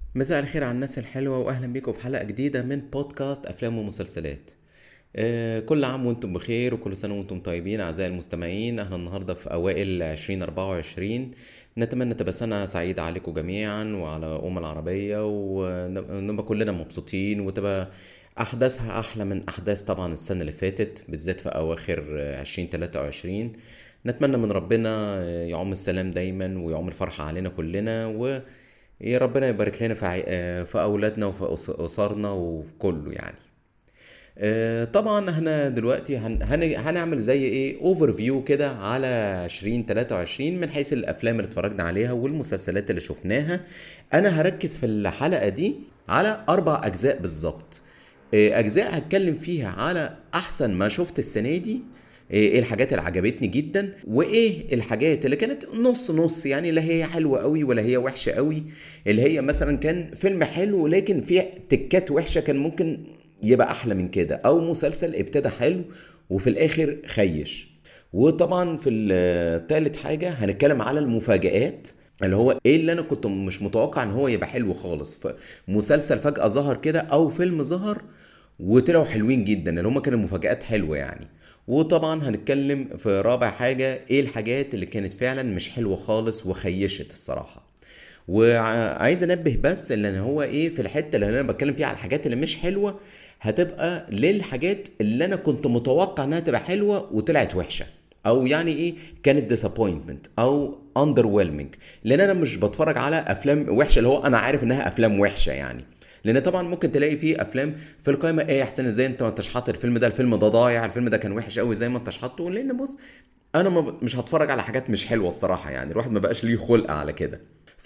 مساء الخير على الناس الحلوة وأهلا بيكم في حلقة جديدة من بودكاست أفلام ومسلسلات آه، كل عام وانتم بخير وكل سنة وانتم طيبين أعزائي المستمعين احنا النهاردة في أوائل 2024 نتمنى تبقى سنة سعيدة عليكم جميعا وعلى أم العربية ونبقى كلنا مبسوطين وتبقى أحداثها أحلى من أحداث طبعا السنة اللي فاتت بالذات في أواخر 2023 نتمنى من ربنا يعم السلام دايما ويعم الفرحة علينا كلنا و يا ربنا يبارك لنا في, عي... آه، في اولادنا وفي اسرنا وفي كله يعني آه، طبعا احنا دلوقتي هن... هن... هنعمل زي ايه اوفر فيو كده على 2023 من حيث الافلام اللي اتفرجنا عليها والمسلسلات اللي شفناها انا هركز في الحلقه دي على اربع اجزاء بالظبط آه، اجزاء هتكلم فيها على احسن ما شفت السنه دي ايه الحاجات اللي عجبتني جدا وايه الحاجات اللي كانت نص نص يعني لا هي حلوه قوي ولا هي وحشه قوي اللي هي مثلا كان فيلم حلو لكن فيه تكات وحشه كان ممكن يبقى احلى من كده او مسلسل ابتدى حلو وفي الاخر خيش وطبعا في الثالث حاجه هنتكلم على المفاجآت اللي هو ايه اللي انا كنت مش متوقع ان هو يبقى حلو خالص فمسلسل فجأة ظهر كده او فيلم ظهر وطلعوا حلوين جدا اللي هم كانوا مفاجآت حلوة يعني وطبعا هنتكلم في رابع حاجة ايه الحاجات اللي كانت فعلا مش حلوة خالص وخيشت الصراحة وعايز انبه بس ان هو ايه في الحته اللي انا بتكلم فيها على الحاجات اللي مش حلوه هتبقى للحاجات اللي انا كنت متوقع انها تبقى حلوه وطلعت وحشه او يعني ايه كانت ديسابوينتمنت او اندر لان انا مش بتفرج على افلام وحشه اللي هو انا عارف انها افلام وحشه يعني لان طبعا ممكن تلاقي فيه افلام في القائمه ايه يا حسين ازاي انت ما انتش حاطط الفيلم ده الفيلم ده ضايع الفيلم ده كان وحش قوي زي ما انتش حاطه لان بص انا مش هتفرج على حاجات مش حلوه الصراحه يعني الواحد ما بقاش ليه خلق على كده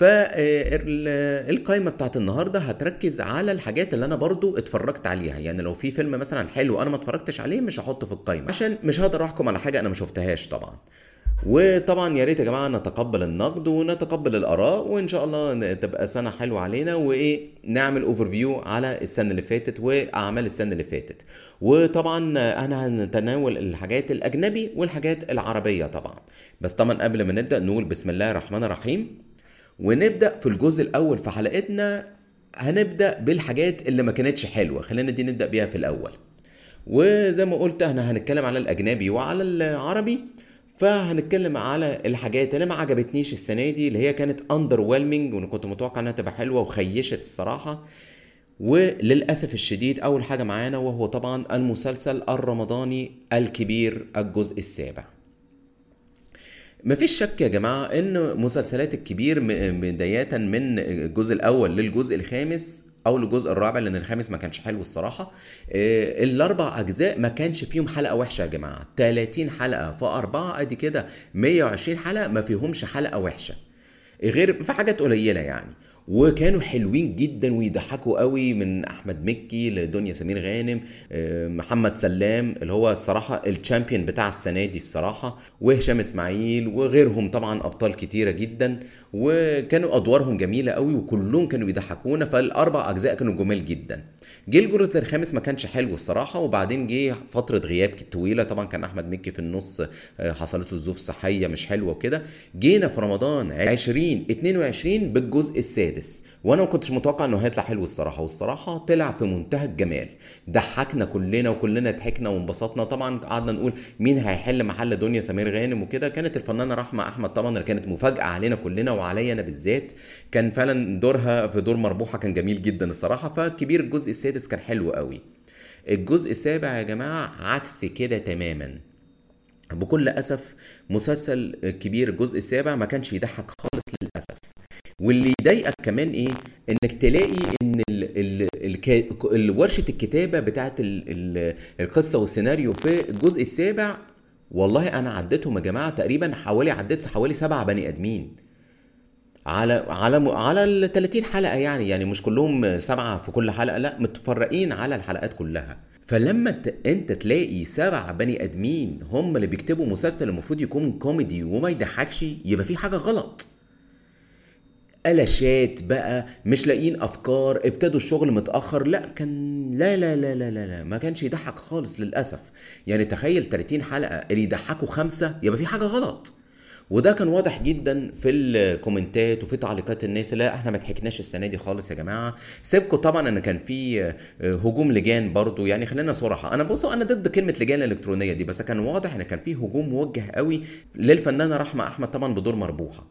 فالقائمه بتاعت النهارده هتركز على الحاجات اللي انا برضو اتفرجت عليها يعني لو في فيلم مثلا حلو انا ما اتفرجتش عليه مش هحطه في القائمه عشان مش هقدر احكم على حاجه انا ما شفتهاش طبعا وطبعا يا ريت يا جماعه نتقبل النقد ونتقبل الاراء وان شاء الله تبقى سنه حلوه علينا وايه نعمل اوفر فيو على السنه اللي فاتت واعمال السنه اللي فاتت وطبعا انا هنتناول الحاجات الاجنبي والحاجات العربيه طبعا بس طبعا قبل ما نبدا نقول بسم الله الرحمن الرحيم ونبدا في الجزء الاول في حلقتنا هنبدا بالحاجات اللي ما كانتش حلوه خلينا دي نبدا بيها في الاول وزي ما قلت احنا هنتكلم على الاجنبي وعلى العربي فهنتكلم على الحاجات اللي ما عجبتنيش السنه دي اللي هي كانت اندر ويلمنج وانا كنت متوقع انها تبقى حلوه وخيشت الصراحه وللاسف الشديد اول حاجه معانا وهو طبعا المسلسل الرمضاني الكبير الجزء السابع مفيش شك يا جماعة ان مسلسلات الكبير بداية من الجزء الاول للجزء الخامس او الجزء الرابع لان الخامس ما كانش حلو الصراحه آه، الاربع اجزاء ما كانش فيهم حلقه وحشه يا جماعه 30 حلقه في اربعه ادي كده 120 حلقه ما فيهمش حلقه وحشه غير في حاجات قليله يعني وكانوا حلوين جدا ويضحكوا قوي من احمد مكي لدنيا سمير غانم آه، محمد سلام اللي هو الصراحه الشامبيون بتاع السنه دي الصراحه وهشام اسماعيل وغيرهم طبعا ابطال كتيره جدا وكانوا ادوارهم جميله قوي وكلهم كانوا بيضحكونا فالاربع اجزاء كانوا جمال جدا جه الجزء الخامس ما كانش حلو الصراحه وبعدين جه فتره غياب طويله طبعا كان احمد مكي في النص آه، حصلت له ظروف صحيه مش حلوه وكده جينا في رمضان 2022 بالجزء السادس وانا ما كنتش متوقع انه هيطلع حلو الصراحه والصراحه طلع في منتهى الجمال ضحكنا كلنا وكلنا ضحكنا وانبسطنا طبعا قعدنا نقول مين هيحل محل دنيا سمير غانم وكده كانت الفنانه رحمه احمد طبعا اللي كانت مفاجاه علينا كلنا وعليا انا بالذات كان فعلا دورها في دور مربوحه كان جميل جدا الصراحه فكبير الجزء السادس كان حلو قوي الجزء السابع يا جماعه عكس كده تماما بكل اسف مسلسل كبير الجزء السابع ما كانش يضحك خالص للاسف واللي يضايقك كمان ايه انك تلاقي ان ال ال ال ورشه الكتابه بتاعت القصه والسيناريو في الجزء السابع والله انا عديتهم يا جماعه تقريبا حوالي عديت حوالي سبعة بني ادمين على على على ال 30 حلقه يعني يعني مش كلهم سبعه في كل حلقه لا متفرقين على الحلقات كلها فلما انت تلاقي سبع بني ادمين هم اللي بيكتبوا مسلسل المفروض يكون كوميدي وما يضحكش يبقى في حاجه غلط قلشات بقى مش لاقيين افكار ابتدوا الشغل متاخر لا كان لا لا لا لا لا, لا. ما كانش يضحك خالص للاسف يعني تخيل 30 حلقه اللي يضحكوا خمسه يبقى في حاجه غلط وده كان واضح جدا في الكومنتات وفي تعليقات الناس لا احنا ما ضحكناش السنه دي خالص يا جماعه سيبكم طبعا ان كان في هجوم لجان برضو يعني خلينا صراحه انا بصوا انا ضد كلمه لجان الالكترونيه دي بس كان واضح ان كان في هجوم موجه قوي للفنانه رحمه احمد طبعا بدور مربوحه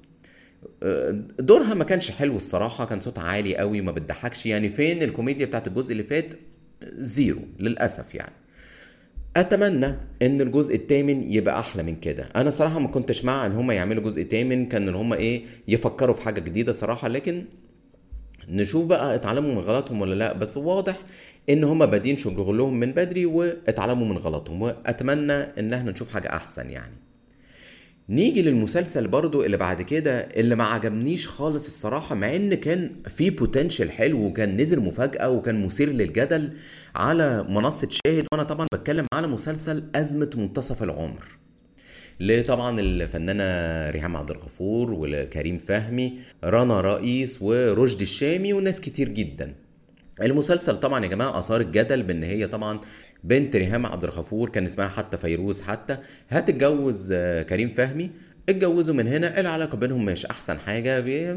دورها ما كانش حلو الصراحه كان صوتها عالي قوي وما بتضحكش يعني فين الكوميديا بتاعت الجزء اللي فات زيرو للاسف يعني اتمنى ان الجزء الثامن يبقى احلى من كده انا صراحه ما كنتش مع ان هم يعملوا جزء ثامن كان ان هم ايه يفكروا في حاجه جديده صراحه لكن نشوف بقى اتعلموا من غلطهم ولا لا بس واضح ان هم بادين شغلهم من بدري واتعلموا من غلطهم واتمنى ان احنا نشوف حاجه احسن يعني نيجي للمسلسل برضو اللي بعد كده اللي ما عجبنيش خالص الصراحة مع ان كان في بوتنشال حلو وكان نزل مفاجأة وكان مثير للجدل على منصة شاهد وانا طبعا بتكلم على مسلسل أزمة منتصف العمر لطبعا الفنانة ريهام عبد الغفور وكريم فهمي رنا رئيس ورشدي الشامي وناس كتير جدا المسلسل طبعا يا جماعه اثار الجدل بان هي طبعا بنت ريهام عبد الغفور كان اسمها حتى فيروز حتى هتتجوز كريم فهمي اتجوزوا من هنا العلاقه بينهم مش احسن حاجه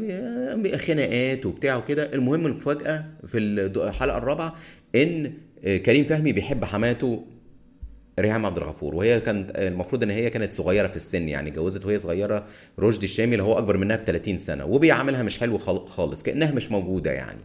خناقات وبتاع وكده المهم المفاجاه في الحلقه الرابعه ان كريم فهمي بيحب حماته ريهام عبد الغفور وهي كانت المفروض ان هي كانت صغيره في السن يعني اتجوزت وهي صغيره رشدي الشامي اللي هو اكبر منها ب 30 سنه وبيعاملها مش حلو خالص كانها مش موجوده يعني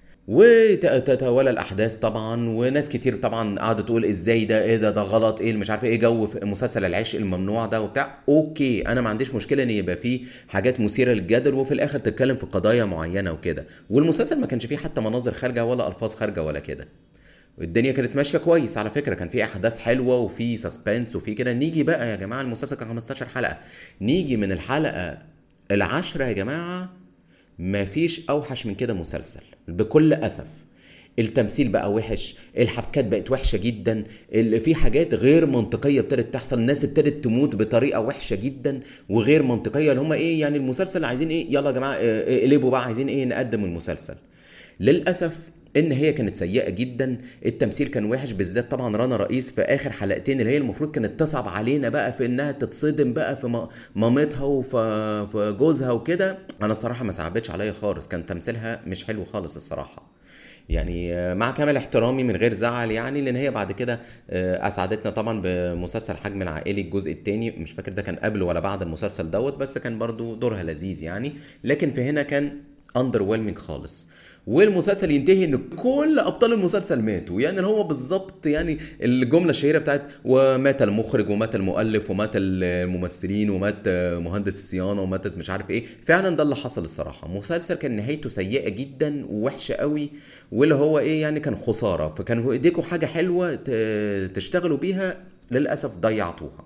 وتتوالى الاحداث طبعا وناس كتير طبعا قعدت تقول ازاي ده ايه ده ده غلط ايه مش عارف ايه جو في مسلسل العشق الممنوع ده وبتاع اوكي انا ما عنديش مشكله ان يبقى فيه حاجات مثيره للجدل وفي الاخر تتكلم في قضايا معينه وكده والمسلسل ما كانش فيه حتى مناظر خارجه ولا الفاظ خارجه ولا كده الدنيا كانت ماشيه كويس على فكره كان في احداث حلوه وفي سسبنس وفي كده نيجي بقى يا جماعه المسلسل كان 15 حلقه نيجي من الحلقه العاشره يا جماعه مفيش اوحش من كده مسلسل بكل اسف التمثيل بقى وحش الحبكات بقت وحشه جدا في حاجات غير منطقيه ابتدت تحصل الناس ابتدت تموت بطريقه وحشه جدا وغير منطقيه اللي هم ايه يعني المسلسل عايزين ايه يلا يا جماعه اقلبوا بقى عايزين ايه نقدم المسلسل للاسف ان هي كانت سيئه جدا التمثيل كان وحش بالذات طبعا رنا رئيس في اخر حلقتين اللي هي المفروض كانت تصعب علينا بقى في انها تتصدم بقى في مامتها وفي جوزها وكده انا الصراحه ما صعبتش عليا خالص كان تمثيلها مش حلو خالص الصراحه يعني مع كامل احترامي من غير زعل يعني لان هي بعد كده اسعدتنا طبعا بمسلسل حجم العائلي الجزء الثاني مش فاكر ده كان قبل ولا بعد المسلسل دوت بس كان برضو دورها لذيذ يعني لكن في هنا كان اندر خالص والمسلسل ينتهي ان كل ابطال المسلسل ماتوا يعني هو بالظبط يعني الجمله الشهيره بتاعت ومات المخرج ومات المؤلف ومات الممثلين ومات مهندس الصيانه ومات مش عارف ايه فعلا ده اللي حصل الصراحه مسلسل كان نهايته سيئه جدا ووحشه قوي واللي هو ايه يعني كان خساره فكان في ايديكم حاجه حلوه تشتغلوا بيها للاسف ضيعتوها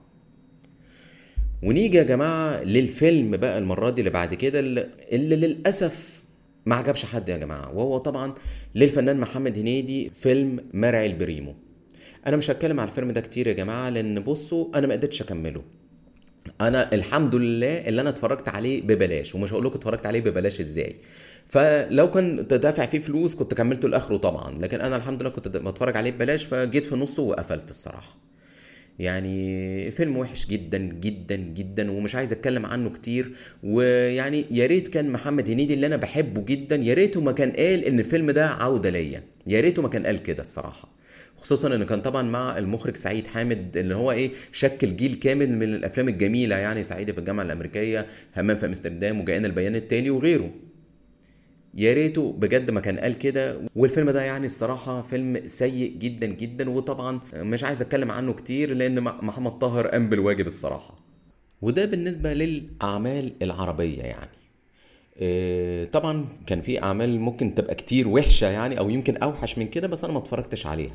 ونيجي يا جماعه للفيلم بقى المره دي اللي بعد كده اللي, اللي للاسف ما عجبش حد يا جماعه وهو طبعا للفنان محمد هنيدي فيلم مرعي البريمو انا مش هتكلم على الفيلم ده كتير يا جماعه لان بصوا انا ما قدرتش اكمله انا الحمد لله اللي انا اتفرجت عليه ببلاش ومش هقول لكم اتفرجت عليه ببلاش ازاي فلو كنت دافع فيه فلوس كنت كملته لاخره طبعا لكن انا الحمد لله كنت بتفرج عليه ببلاش فجيت في نصه وقفلت الصراحه يعني فيلم وحش جدا جدا جدا ومش عايز اتكلم عنه كتير ويعني يا ريت كان محمد هنيدي اللي انا بحبه جدا يا ريته ما كان قال ان الفيلم ده عوده ليا يا ريته ما كان قال كده الصراحه خصوصا انه كان طبعا مع المخرج سعيد حامد اللي هو ايه شكل جيل كامل من الافلام الجميله يعني صعيدي في الجامعه الامريكيه همام في امستردام وجاءنا البيان التالي وغيره يا ريته بجد ما كان قال كده والفيلم ده يعني الصراحة فيلم سيء جدا جدا وطبعا مش عايز اتكلم عنه كتير لان محمد طاهر قام بالواجب الصراحة وده بالنسبة للأعمال العربية يعني طبعا كان في أعمال ممكن تبقى كتير وحشة يعني أو يمكن أوحش من كده بس أنا ما اتفرجتش عليها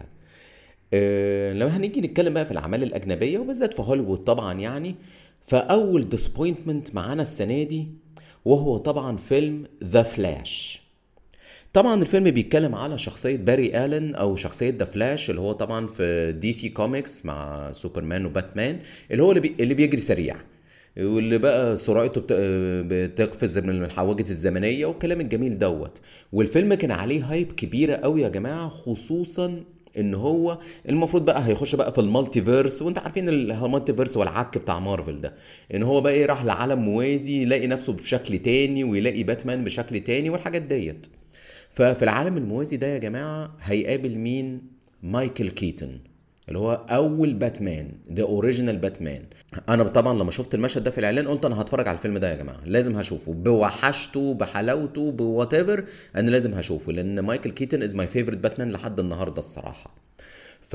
لما هنيجي نتكلم بقى في الأعمال الأجنبية وبالذات في هوليوود طبعا يعني فأول ديسبوينتمنت معانا السنة دي وهو طبعا فيلم ذا فلاش طبعا الفيلم بيتكلم على شخصية باري آلن أو شخصية ذا فلاش اللي هو طبعا في دي سي كوميكس مع سوبرمان وباتمان اللي هو اللي, بي... اللي بيجري سريع واللي بقى سرعته بت... بتقفز من الحواجز الزمنية والكلام الجميل دوت والفيلم كان عليه هايب كبيرة قوي يا جماعة خصوصا ان هو المفروض بقى هيخش بقى في المالتي فيرس وانت عارفين المالتي فيرس والعك بتاع مارفل ده ان هو بقى ايه راح لعالم موازي يلاقي نفسه بشكل تاني ويلاقي باتمان بشكل تاني والحاجات ديت ففي العالم الموازي ده يا جماعه هيقابل مين مايكل كيتون اللي هو اول باتمان ذا اوريجينال باتمان انا طبعا لما شفت المشهد ده في الاعلان قلت انا هتفرج على الفيلم ده يا جماعه لازم هشوفه بوحشته بحلاوته بوات ايفر انا لازم هشوفه لان مايكل كيتن از ماي فيفورت باتمان لحد النهارده الصراحه ف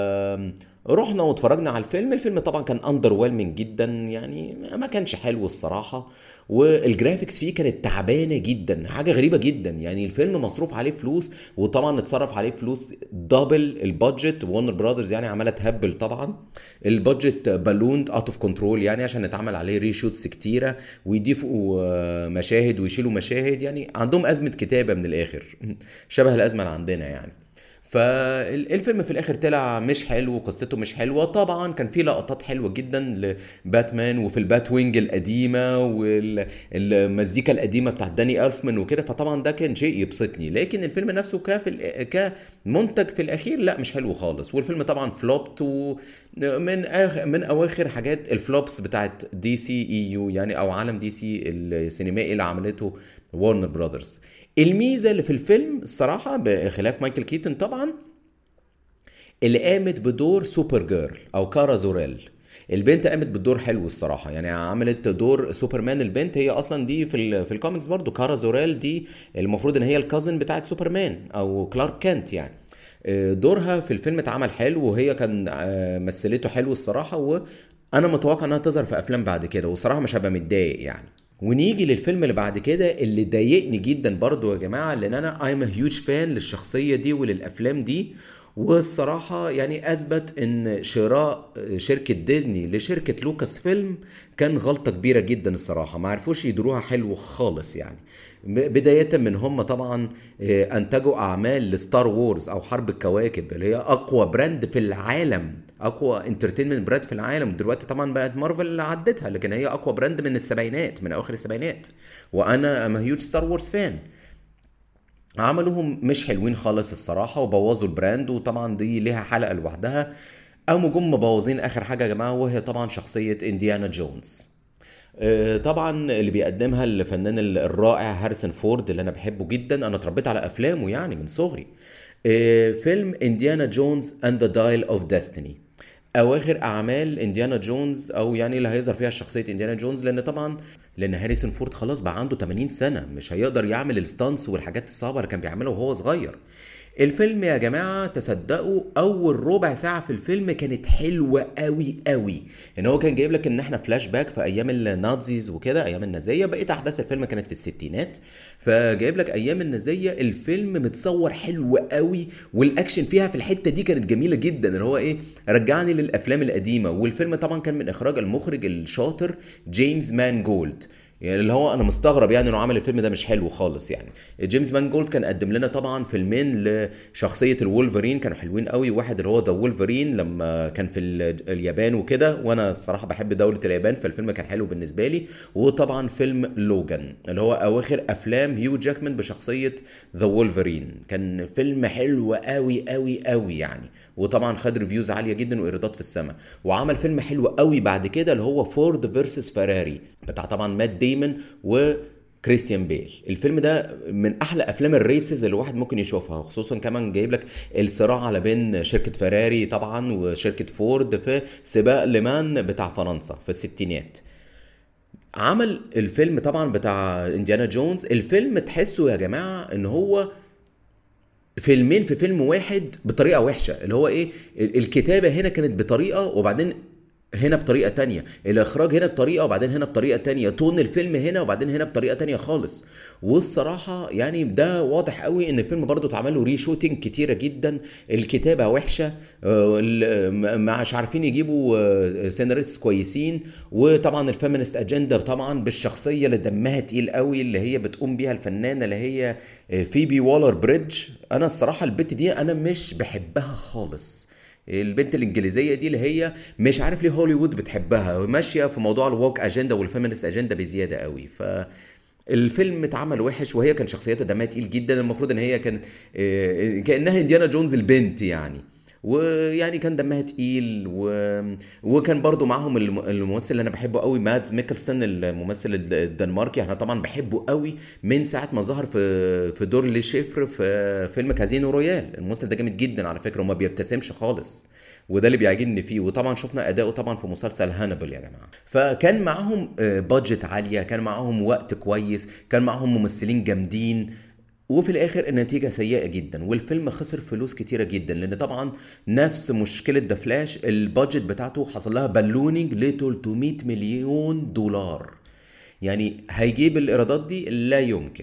رحنا واتفرجنا على الفيلم الفيلم طبعا كان اندر جدا يعني ما كانش حلو الصراحه والجرافيكس فيه كانت تعبانه جدا حاجه غريبه جدا يعني الفيلم مصروف عليه فلوس وطبعا اتصرف عليه فلوس دبل البادجت وورنر براذرز يعني عماله تهبل طبعا البادجت بالوند اوت اوف كنترول يعني عشان اتعمل عليه ريشوتس كتيره ويضيفوا مشاهد ويشيلوا مشاهد يعني عندهم ازمه كتابه من الاخر شبه الازمه اللي عندنا يعني فالفيلم في الاخر طلع مش حلو وقصته مش حلوه طبعا كان في لقطات حلوه جدا لباتمان وفي البات وينج القديمه والمزيكا القديمه بتاعت داني الفمان وكده فطبعا ده كان شيء يبسطني لكن الفيلم نفسه كفي كمنتج في الاخير لا مش حلو خالص والفيلم طبعا فلوبت من آخر من اواخر حاجات الفلوبس بتاعت دي سي اي يو يعني او عالم دي سي السينمائي اللي عملته وارنر براذرز الميزه اللي في الفيلم الصراحه بخلاف مايكل كيتن طبعا اللي قامت بدور سوبر جيرل او كارا زوريل البنت قامت بالدور حلو الصراحه يعني عملت دور سوبرمان البنت هي اصلا دي في في الكوميكس برضو كارا زوريل دي المفروض ان هي الكازن بتاعت سوبرمان او كلارك كانت يعني آه، دورها في الفيلم اتعمل حلو وهي كان آه، مثلته حلو الصراحه وانا متوقع انها تظهر في افلام بعد كده والصراحه مش هبقى متضايق يعني ونيجي للفيلم اللي بعد كده اللي ضايقني جدا برضو يا جماعه لان انا ايم هيوج فان للشخصيه دي وللافلام دي والصراحة يعني أثبت إن شراء شركة ديزني لشركة لوكاس فيلم كان غلطة كبيرة جدا الصراحة ما عرفوش يدروها حلو خالص يعني بداية من هم طبعا آه، أنتجوا أعمال لستار وورز أو حرب الكواكب اللي هي أقوى براند في العالم أقوى انترتينمنت براند في العالم دلوقتي طبعا بقت مارفل اللي عدتها لكن هي أقوى براند من السبعينات من أواخر السبعينات وأنا أم هيوج ستار وورز فان عملوهم مش حلوين خالص الصراحة وبوظوا البراند وطبعا دي ليها حلقة لوحدها قاموا جم مبوظين آخر حاجة يا جماعة وهي طبعا شخصية إنديانا جونز آه، طبعا اللي بيقدمها الفنان الرائع هاريسون فورد اللي انا بحبه جدا انا اتربيت على افلامه يعني من صغري آه، فيلم انديانا جونز اند ذا دايل اوف ديستني اواخر اعمال انديانا جونز او يعني اللي هيظهر فيها شخصيه انديانا جونز لان طبعا لان هاريسون فورد خلاص بقى عنده 80 سنه مش هيقدر يعمل الستانس والحاجات الصعبه اللي كان بيعملها وهو صغير الفيلم يا جماعه تصدقوا اول ربع ساعه في الفيلم كانت حلوه قوي قوي ان هو كان جايب لك ان احنا فلاش باك في ايام النازيز وكده ايام النازيه بقيت احداث الفيلم كانت في الستينات فجايب لك ايام النازيه الفيلم متصور حلو قوي والاكشن فيها في الحته دي كانت جميله جدا اللي هو ايه رجعني للافلام القديمه والفيلم طبعا كان من اخراج المخرج الشاطر جيمس مان جولد يعني اللي هو انا مستغرب يعني انه عمل الفيلم ده مش حلو خالص يعني جيمس مان جولد كان قدم لنا طبعا فيلمين لشخصيه الولفرين كانوا حلوين قوي واحد اللي هو ذا وولفرين لما كان في اليابان وكده وانا الصراحه بحب دوله اليابان فالفيلم كان حلو بالنسبه لي وطبعا فيلم لوجان اللي هو اواخر افلام هيو جاكمان بشخصيه ذا وولفرين كان فيلم حلو قوي قوي قوي يعني وطبعا خد ريفيوز عاليه جدا وايرادات في السماء وعمل فيلم حلو قوي بعد كده اللي هو فورد فيرسس فيراري بتاع طبعا مات ديمون و كريستيان بيل الفيلم ده من احلى افلام الريسز اللي الواحد ممكن يشوفها خصوصا كمان جايب لك الصراع على بين شركه فيراري طبعا وشركه فورد في سباق لمان بتاع فرنسا في الستينات عمل الفيلم طبعا بتاع انديانا جونز الفيلم تحسه يا جماعه ان هو فيلمين في فيلم واحد بطريقه وحشه اللي هو ايه الكتابه هنا كانت بطريقه وبعدين هنا بطريقة تانية الإخراج هنا بطريقة وبعدين هنا بطريقة تانية تون الفيلم هنا وبعدين هنا بطريقة تانية خالص والصراحة يعني ده واضح قوي إن الفيلم برضو اتعمل له ريشوتنج كتيرة جدا الكتابة وحشة آه، مش عارفين يجيبوا سيناريست آه، كويسين وطبعا الفيمينست اجندا طبعا بالشخصية اللي دمها تقيل قوي اللي هي بتقوم بيها الفنانة اللي هي فيبي والر بريدج أنا الصراحة البت دي أنا مش بحبها خالص البنت الانجليزيه دي اللي هي مش عارف ليه هوليوود بتحبها ماشيه في موضوع الووك اجندا والفيمينست اجندا بزياده قوي ف الفيلم اتعمل وحش وهي كان شخصيتها دمها تقيل جدا المفروض ان هي كانت آه، كانها انديانا جونز البنت يعني ويعني كان دمها تقيل و... وكان برضو معاهم الم- الممثل اللي انا بحبه قوي مادز ميكلسون الممثل الد- الدنماركي احنا طبعا بحبه قوي من ساعه ما ظهر في في دور لي شيفر في فيلم كازينو رويال الممثل ده جامد جدا على فكره وما بيبتسمش خالص وده اللي بيعجبني فيه وطبعا شفنا اداؤه طبعا في مسلسل هانبل يا جماعه فكان معاهم بادجت عاليه كان معاهم وقت كويس كان معاهم ممثلين جامدين وفي الاخر النتيجة سيئة جدا والفيلم خسر فلوس كتيرة جدا لان طبعا نفس مشكلة ذا فلاش البادجت بتاعته حصل لها بالونينج ل 300 مليون دولار يعني هيجيب الايرادات دي لا يمكن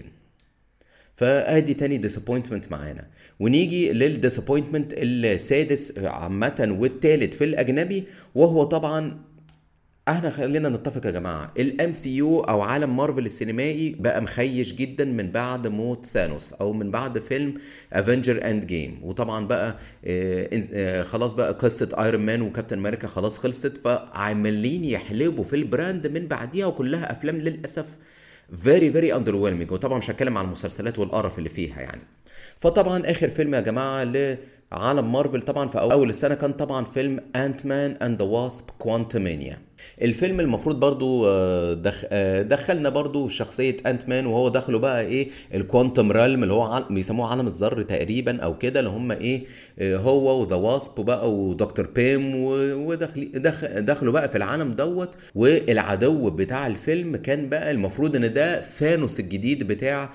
فادي تاني ديسابوينتمنت معانا ونيجي للديسابوينتمنت السادس عامة والتالت في الاجنبي وهو طبعا احنا خلينا نتفق يا جماعه الام سي يو او عالم مارفل السينمائي بقى مخيش جدا من بعد موت ثانوس او من بعد فيلم افنجر اند جيم وطبعا بقى آه إنس- آه خلاص بقى قصه ايرون مان وكابتن امريكا خلاص خلصت فعمالين يحلبوا في البراند من بعديها وكلها افلام للاسف فيري فيري اندر وطبعا مش هتكلم عن المسلسلات والقرف اللي فيها يعني فطبعا اخر فيلم يا جماعه لعالم مارفل طبعا في اول السنه كان طبعا فيلم انت مان اند ذا واسب كوانتمانيا الفيلم المفروض آه، آه، دخ... آه، دخلنا برضو شخصيه انت مان وهو دخله بقى ايه الكوانتم رالم اللي هو عال... بيسموه عالم الذر تقريبا او كده اللي هم ايه آه، هو وذا واسب بقى ودكتور بيم و... ودخل... دخ... دخلوا بقى في العالم دوت والعدو بتاع الفيلم كان بقى المفروض ان ده ثانوس الجديد بتاع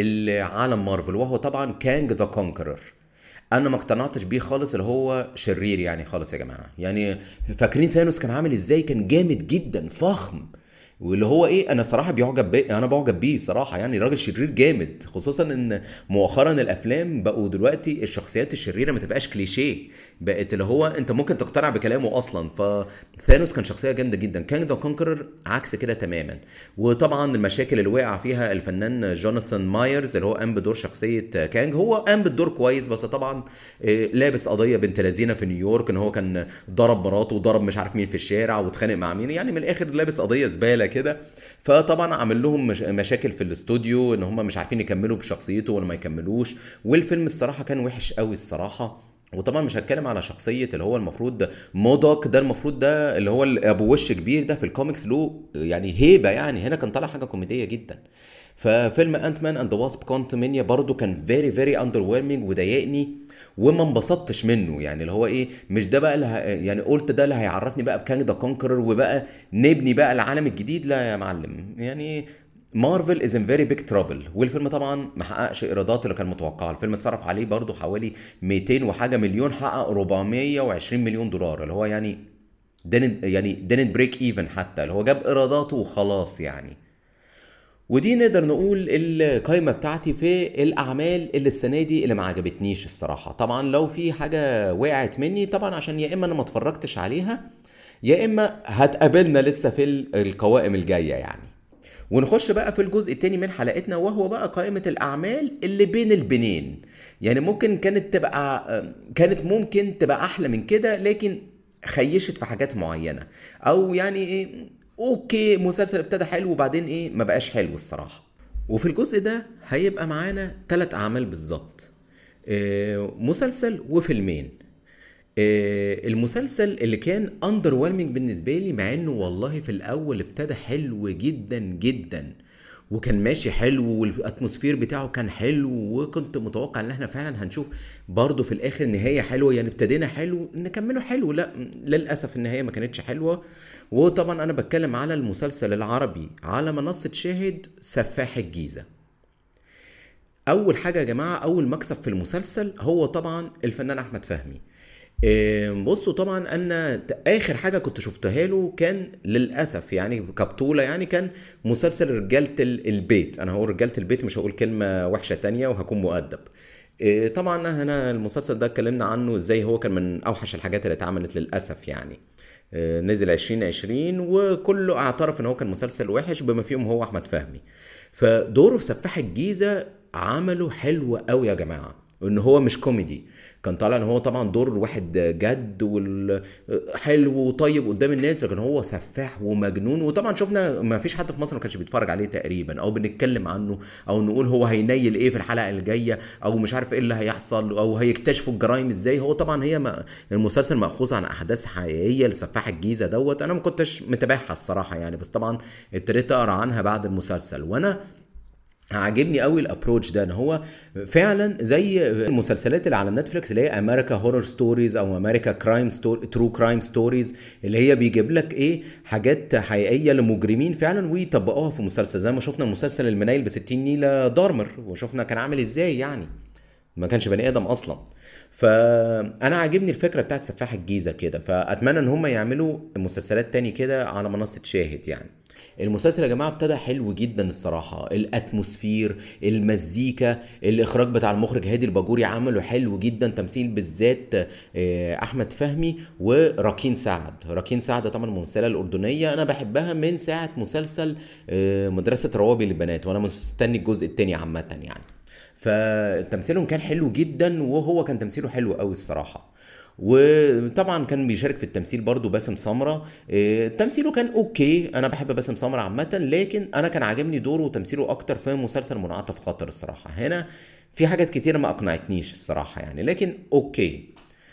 العالم مارفل وهو طبعا كانج ذا كونكرر انا ما اقتنعتش بيه خالص اللي هو شرير يعني خالص يا جماعه يعني فاكرين ثانوس كان عامل ازاي كان جامد جدا فخم واللي هو ايه انا صراحه بيعجب بيه انا بعجب بيه صراحه يعني راجل شرير جامد خصوصا ان مؤخرا الافلام بقوا دلوقتي الشخصيات الشريره ما تبقاش كليشيه بقت اللي هو انت ممكن تقتنع بكلامه اصلا فثانوس كان شخصيه جامده جدا كانج ذا كونكرر عكس كده تماما وطبعا المشاكل اللي وقع فيها الفنان جوناثان مايرز اللي هو قام بدور شخصيه كانج هو قام بالدور كويس بس طبعا آه، لابس قضيه بنت لذينه في نيويورك ان هو كان ضرب مراته وضرب مش عارف مين في الشارع واتخانق مع مين يعني من الاخر لابس قضيه زباله كده فطبعا عامل لهم مش مشاكل في الاستوديو ان هم مش عارفين يكملوا بشخصيته ولا ما يكملوش والفيلم الصراحه كان وحش قوي الصراحه وطبعا مش هتكلم على شخصيه اللي هو المفروض مودوك ده المفروض ده اللي هو ابو وش كبير ده في الكوميكس له يعني هيبه يعني هنا كان طالع حاجه كوميديه جدا ففيلم انت مان اند واسب كونتمينيا برضو كان فيري فيري اندر ويلمنج وضايقني وما انبسطتش منه يعني اللي هو ايه مش ده بقى اللي ه... يعني قلت ده اللي هيعرفني بقى بكانج ذا كونكرر وبقى نبني بقى العالم الجديد لا يا معلم يعني مارفل از ان فيري بيج ترابل والفيلم طبعا ما حققش ايرادات اللي كان متوقعه الفيلم اتصرف عليه برضو حوالي 200 وحاجه مليون حقق 420 مليون دولار اللي هو يعني didn't يعني didn't break even حتى اللي هو جاب ايراداته وخلاص يعني ودي نقدر نقول القايمه بتاعتي في الاعمال اللي السنه دي اللي ما عجبتنيش الصراحه طبعا لو في حاجه وقعت مني طبعا عشان يا اما انا ما اتفرجتش عليها يا اما هتقابلنا لسه في ال- القوائم الجايه يعني ونخش بقى في الجزء التاني من حلقتنا وهو بقى قائمة الأعمال اللي بين البنين يعني ممكن كانت تبقى كانت ممكن تبقى أحلى من كده لكن خيشت في حاجات معينة أو يعني إيه أوكي مسلسل ابتدى حلو وبعدين إيه ما بقاش حلو الصراحة وفي الجزء ده هيبقى معانا ثلاث أعمال بالظبط آه، مسلسل وفيلمين آه، المسلسل اللي كان اندر بالنسبه لي مع انه والله في الاول ابتدى حلو جدا جدا وكان ماشي حلو والاتموسفير بتاعه كان حلو وكنت متوقع ان احنا فعلا هنشوف برضه في الاخر نهايه حلوه يعني ابتدينا حلو نكمله حلو لا للاسف النهايه ما كانتش حلوه وطبعا انا بتكلم على المسلسل العربي على منصه شاهد سفاح الجيزه اول حاجه يا جماعه اول مكسب في المسلسل هو طبعا الفنان احمد فهمي إيه، بصوا طبعا انا ت- اخر حاجه كنت شفتها له كان للاسف يعني كبطوله يعني كان مسلسل رجاله ال- البيت انا هقول رجاله البيت مش هقول كلمه وحشه تانية وهكون مؤدب إيه، طبعا هنا المسلسل ده اتكلمنا عنه ازاي هو كان من اوحش الحاجات اللي اتعملت للاسف يعني إيه، نزل 2020 وكله اعترف ان هو كان مسلسل وحش بما فيهم هو احمد فهمي فدوره في سفاح الجيزه عمله حلو قوي يا جماعه ان هو مش كوميدي كان طالع ان هو طبعا دور واحد جد وحلو وطيب قدام الناس لكن هو سفاح ومجنون وطبعا شفنا ما فيش حد في مصر ما كانش بيتفرج عليه تقريبا او بنتكلم عنه او نقول هو هينيل ايه في الحلقه الجايه او مش عارف ايه اللي هيحصل او هيكتشفوا الجرائم ازاي هو طبعا هي ما المسلسل ماخوذ عن احداث حقيقيه لسفاح الجيزه دوت انا ما كنتش متابعها الصراحه يعني بس طبعا ابتديت اقرا عنها بعد المسلسل وانا عاجبني قوي الابروتش ده ان هو فعلا زي المسلسلات اللي على نتفليكس اللي هي امريكا هورر ستوريز او امريكا كرايم ترو كرايم ستوريز اللي هي بيجيب لك ايه حاجات حقيقيه لمجرمين فعلا ويطبقوها في مسلسل زي ما شفنا مسلسل المنايل ب 60 نيله دارمر وشفنا كان عامل ازاي يعني ما كانش بني ادم اصلا فانا عاجبني الفكره بتاعت سفاح الجيزه كده فاتمنى ان هم يعملوا مسلسلات تاني كده على منصه شاهد يعني المسلسل يا جماعه ابتدى حلو جدا الصراحه الاتموسفير المزيكا الاخراج بتاع المخرج هادي الباجوري عمله حلو جدا تمثيل بالذات آه، احمد فهمي وراكين سعد راكين سعد طبعا الممثله الاردنيه انا بحبها من ساعه مسلسل آه، مدرسه روابي للبنات وانا مستني الجزء الثاني عامه يعني فتمثيلهم كان حلو جدا وهو كان تمثيله حلو قوي الصراحه وطبعا كان بيشارك في التمثيل برضو باسم سمرة إيه، تمثيله كان اوكي انا بحب باسم سمرة عامة لكن انا كان عاجبني دوره وتمثيله اكتر في مسلسل منعطف خطر الصراحة هنا في حاجات كتيرة ما اقنعتنيش الصراحة يعني لكن اوكي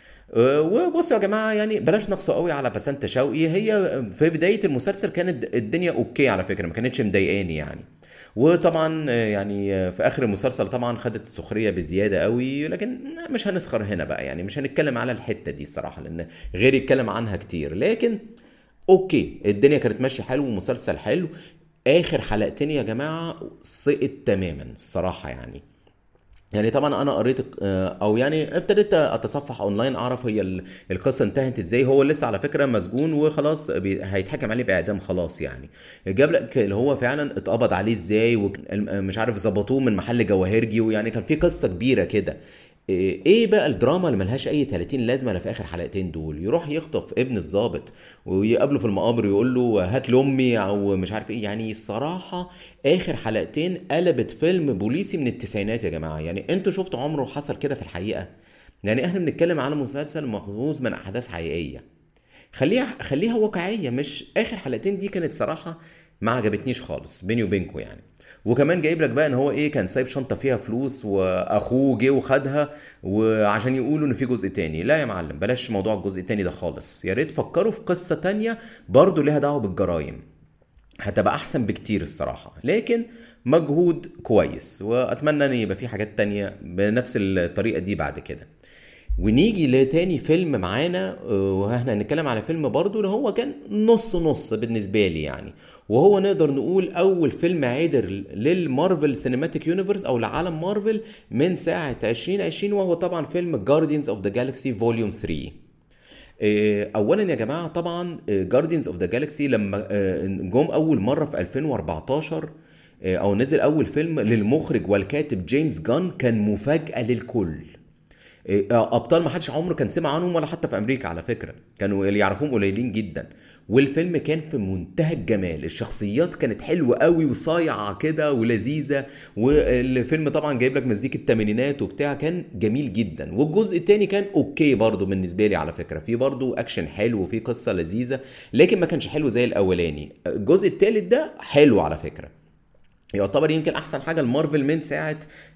أه، وبصوا يا جماعه يعني بلاش نقصوا قوي على بسنت شوقي هي في بدايه المسلسل كانت الدنيا اوكي على فكره ما كانتش مضايقاني يعني وطبعا آه، يعني آه، في اخر المسلسل طبعا خدت السخريه بزياده قوي لكن مش هنسخر هنا بقى يعني مش هنتكلم على الحته دي الصراحه لان غير يتكلم عنها كتير لكن اوكي الدنيا كانت ماشيه حلو ومسلسل حلو اخر حلقتين يا جماعه سقط تماما الصراحه يعني يعني طبعا انا قريت آه، او يعني ابتديت اتصفح اونلاين اعرف هي القصه انتهت ازاي هو لسه على فكره مسجون وخلاص هيتحكم عليه باعدام خلاص يعني جاب لك اللي هو فعلا اتقبض عليه ازاي ومش عارف ظبطوه من محل جواهرجي ويعني كان في قصه كبيره كده ايه بقى الدراما اللي ملهاش اي 30 لازمه في اخر حلقتين دول يروح يخطف ابن الظابط ويقابله في المقابر ويقول له هات لامي او مش عارف ايه يعني الصراحه اخر حلقتين قلبت فيلم بوليسي من التسعينات يا جماعه يعني انتوا شفتوا عمره حصل كده في الحقيقه يعني احنا بنتكلم على مسلسل مخصوص من احداث حقيقيه خليها خليها واقعيه مش اخر حلقتين دي كانت صراحه ما عجبتنيش خالص بيني وبينكم يعني وكمان جايب لك بقى ان هو ايه كان سايب شنطه فيها فلوس واخوه جه وخدها وعشان يقولوا ان في جزء تاني لا يا معلم بلاش موضوع الجزء التاني ده خالص يا ريت فكروا في قصه تانية برضه ليها دعوه بالجرايم هتبقى احسن بكتير الصراحه لكن مجهود كويس واتمنى ان يبقى في حاجات تانية بنفس الطريقه دي بعد كده ونيجي لتاني فيلم معانا آه، واحنا هنتكلم على فيلم برضو اللي هو كان نص نص بالنسبة لي يعني وهو نقدر نقول اول فيلم عادر للمارفل سينماتيك يونيفرس او لعالم مارفل من ساعة 2020 وهو طبعا فيلم جاردينز اوف ذا جالكسي فوليوم 3 اولا يا جماعه طبعا جاردينز اوف ذا جالكسي لما آه، جم اول مره في 2014 آه، او نزل اول فيلم للمخرج والكاتب جيمس جان كان مفاجاه للكل إيه، آه، ابطال ما حدش عمره كان سمع عنهم ولا حتى في امريكا على فكره كانوا اللي يعرفوهم قليلين جدا والفيلم كان في منتهى الجمال الشخصيات كانت حلوه قوي وصايعه كده ولذيذه والفيلم طبعا جايب لك مزيكا الثمانينات وبتاع كان جميل جدا والجزء الثاني كان اوكي برضه بالنسبه لي على فكره في برضه اكشن حلو وفي قصه لذيذه لكن ما كانش حلو زي الاولاني الجزء الثالث ده حلو على فكره يعتبر يمكن احسن حاجه المارفل من ساعه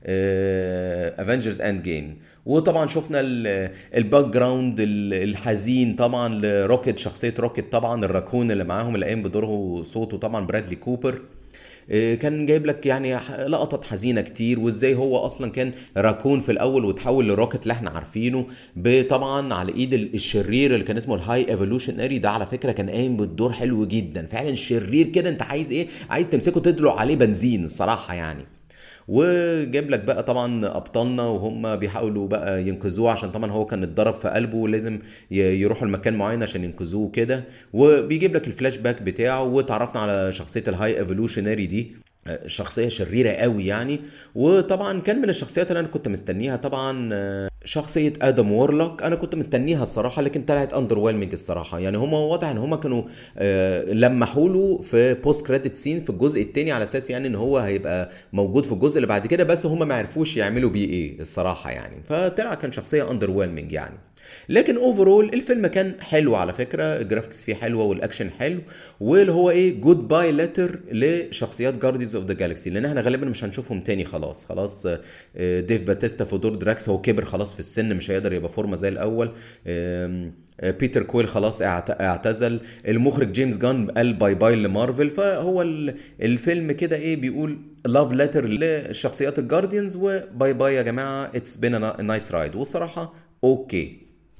افنجرز اند جيم وطبعا شفنا الباك جراوند الحزين طبعا لروكيت شخصيه روكيت طبعا الراكون اللي معاهم اللي قايم بدوره صوته طبعا برادلي كوبر آه، كان جايب لك يعني لقطات حزينه كتير وازاي هو اصلا كان راكون في الاول وتحول لروكت اللي احنا عارفينه طبعا على ايد الشرير اللي كان اسمه الهاي ايفولوشنري ده على فكره كان قايم بالدور حلو جدا فعلا شرير كده انت عايز ايه عايز تمسكه تدلق عليه بنزين الصراحه يعني وجاب لك بقى طبعا ابطالنا وهم بيحاولوا بقى ينقذوه عشان طبعا هو كان اتضرب في قلبه ولازم يروحوا لمكان معين عشان ينقذوه كده وبيجيب لك الفلاش باك بتاعه وتعرفنا على شخصيه الهاي ايفولوشنري دي شخصية شريرة قوي يعني وطبعا كان من الشخصيات اللي انا كنت مستنيها طبعا آه، شخصية ادم وورلوك انا كنت مستنيها الصراحة لكن طلعت اندر الصراحة يعني هما واضح ان هما كانوا آه، لمحوا له في بوست كريدت سين في الجزء الثاني على اساس يعني ان هو هيبقى موجود في الجزء اللي بعد كده بس هما ما عرفوش يعملوا بيه ايه الصراحة يعني فطلع كان شخصية اندر يعني لكن اوفرول الفيلم كان حلو على فكره الجرافيكس فيه حلوه والاكشن حلو واللي هو ايه جود باي ليتر لشخصيات جارديز اوف ذا جالكسي لان احنا غالبا مش هنشوفهم تاني خلاص خلاص آه، ديف باتيستا في دور دراكس هو كبر خلاص في السن مش هيقدر يبقى فورمه زي الاول آه، بيتر كويل خلاص اعتزل المخرج جيمس جان قال باي باي لمارفل فهو الفيلم كده ايه بيقول لاف ليتر لشخصيات الجارديانز وباي باي يا جماعه اتس بين نايس رايد والصراحه اوكي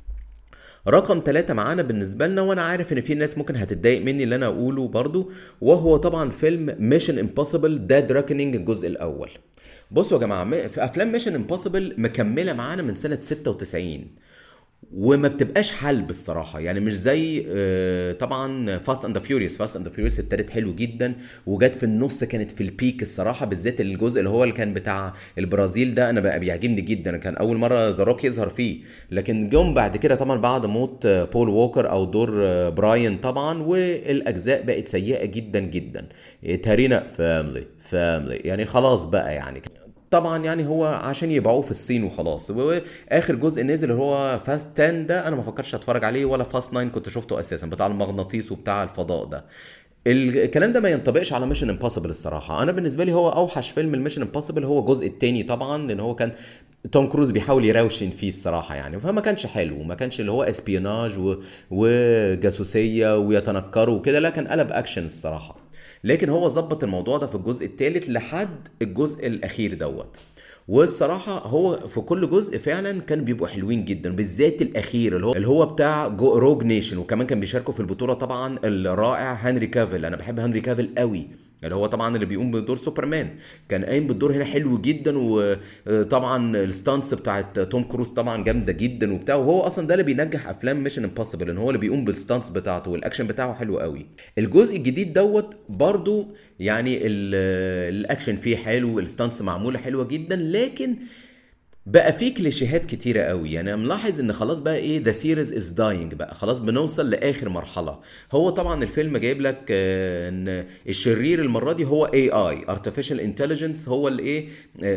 رقم ثلاثة معانا بالنسبة لنا وانا عارف ان في ناس ممكن هتتضايق مني اللي انا اقوله برضو وهو طبعا فيلم ميشن امبوسيبل ديد راكنينج الجزء الاول بصوا يا جماعة في افلام ميشن امبوسيبل مكملة معانا من سنة 96 وما بتبقاش حلب الصراحه يعني مش زي آه، طبعا فاست اند فيوريوس فاست اند فيوريوس ابتدت حلو جدا وجت في النص كانت في البيك الصراحه بالذات الجزء اللي هو اللي كان بتاع البرازيل ده انا بقى بيعجبني جدا كان اول مره ذا روك يظهر فيه لكن جم بعد كده طبعا بعد موت بول ووكر او دور براين طبعا والاجزاء بقت سيئه جدا جدا تارينا فاملي فاملي يعني خلاص بقى يعني طبعا يعني هو عشان يبيعوه في الصين وخلاص واخر جزء نزل اللي هو فاست 10 ده انا ما فكرتش اتفرج عليه ولا فاست 9 كنت شفته اساسا بتاع المغناطيس وبتاع الفضاء ده الكلام ده ما ينطبقش على ميشن امبوسيبل الصراحه انا بالنسبه لي هو اوحش فيلم الميشن امبوسيبل هو الجزء الثاني طبعا لان هو كان توم كروز بيحاول يروشن فيه الصراحه يعني فما كانش حلو ما كانش اللي هو اسبيوناج و... وجاسوسيه ويتنكروا وكده لا كان قلب اكشن الصراحه لكن هو ظبط الموضوع ده في الجزء الثالث لحد الجزء الاخير دوت والصراحه هو في كل جزء فعلا كان بيبقوا حلوين جدا بالذات الاخير اللي هو اللي هو بتاع روج نيشن وكمان كان بيشاركوا في البطوله طبعا الرائع هنري كافيل انا بحب هنري كافيل قوي اللي هو طبعا اللي بيقوم بدور سوبرمان كان قايم بالدور هنا حلو جدا وطبعا الستانس بتاعت توم كروز طبعا جامده جدا وبتاع وهو اصلا ده اللي بينجح افلام ميشن امبوسيبل ان هو اللي بيقوم بالستانس بتاعته والاكشن بتاعه حلو قوي الجزء الجديد دوت برضو يعني الاكشن فيه حلو الستانس معموله حلوه جدا لكن بقى في كليشيهات كتيرة قوي يعني انا ملاحظ ان خلاص بقى ايه ذا سيريز از داينج بقى خلاص بنوصل لاخر مرحلة هو طبعا الفيلم جايب لك آه، ان الشرير المرة دي هو اي اي ارتفيشال انتليجنس هو اللي ايه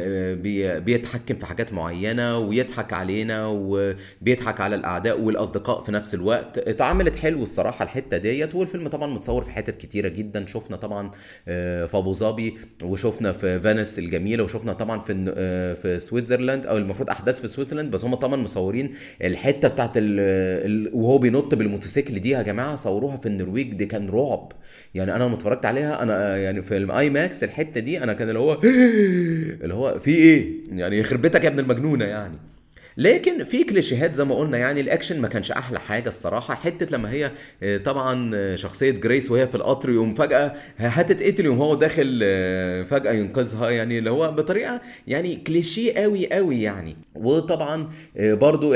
آه، بيتحكم في حاجات معينة ويضحك علينا وبيضحك على الاعداء والاصدقاء في نفس الوقت اتعملت حلو الصراحة الحتة ديت والفيلم طبعا متصور في حتت كتيرة جدا شفنا طبعا آه، في ابو ظبي وشفنا في فينيس الجميلة وشفنا طبعا في في سويتزرلاند او المفروض احداث في سويسرلاند بس هم طبعا مصورين الحته بتاعت ال... وهو بينط بالموتوسيكل دي يا جماعه صوروها في النرويج دي كان رعب يعني انا لما اتفرجت عليها انا يعني في الاي ماكس الحته دي انا كان اللي هو اللي هو في ايه يعني يخرب بيتك يا ابن المجنونه يعني لكن في كليشيهات زي ما قلنا يعني الاكشن ما كانش احلى حاجه الصراحه حته لما هي آه، طبعا آه، شخصيه جريس وهي في القطر يقوم فجاه هتتقتل يوم هو داخل آه، فجاه ينقذها يعني اللي هو بطريقه يعني كليشيه قوي قوي يعني وطبعا برضو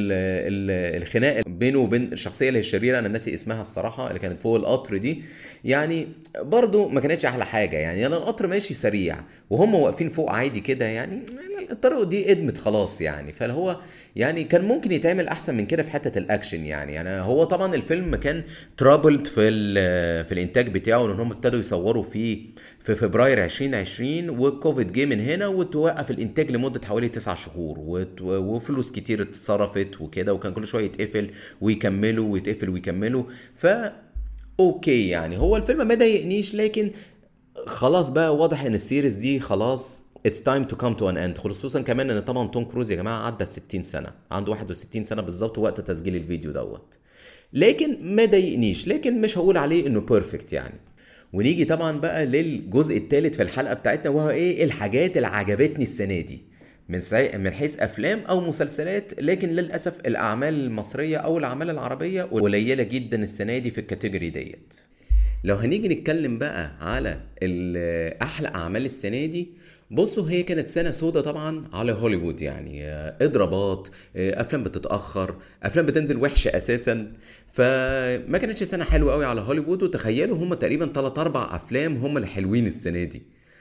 الخناق بينه وبين الشخصيه اللي هي الشريره انا ناسي اسمها الصراحه اللي كانت فوق القطر دي يعني برضو ما كانتش احلى حاجه يعني, يعني القطر ماشي سريع وهم واقفين فوق عادي كده يعني الطرق دي ادمت خلاص يعني فاللي هو يعني كان ممكن يتعمل احسن من كده في حته الاكشن يعني يعني هو طبعا الفيلم كان ترابلد في في الانتاج بتاعه لان هم ابتدوا يصوروا فيه في فبراير 2020 والكوفيد جه من هنا وتوقف الانتاج لمده حوالي 9 شهور وفلوس كتير اتصرفت وكده وكان كل شويه يتقفل ويكملوا ويتقفل ويكملوا ف اوكي يعني هو الفيلم ما ضايقنيش لكن خلاص بقى واضح ان السيريز دي خلاص اتس تايم تو كم تو ان اند خصوصا كمان ان طبعا توم كروز يا جماعه عدى ال 60 سنه عنده 61 سنه بالظبط وقت تسجيل الفيديو دوت لكن ما ضايقنيش لكن مش هقول عليه انه بيرفكت يعني ونيجي طبعا بقى للجزء الثالث في الحلقه بتاعتنا وهو ايه الحاجات اللي عجبتني السنه دي من من حيث افلام او مسلسلات لكن للاسف الاعمال المصريه او الاعمال العربيه قليله جدا السنه دي في الكاتيجوري ديت لو هنيجي نتكلم بقى على احلى اعمال السنه دي بصوا هي كانت سنة سودة طبعا على هوليوود يعني آه، اضرابات آه، افلام بتتأخر افلام بتنزل وحشة اساسا فما كانتش سنة حلوة قوي على هوليوود وتخيلوا هم تقريبا 3 4 افلام هم الحلوين السنة دي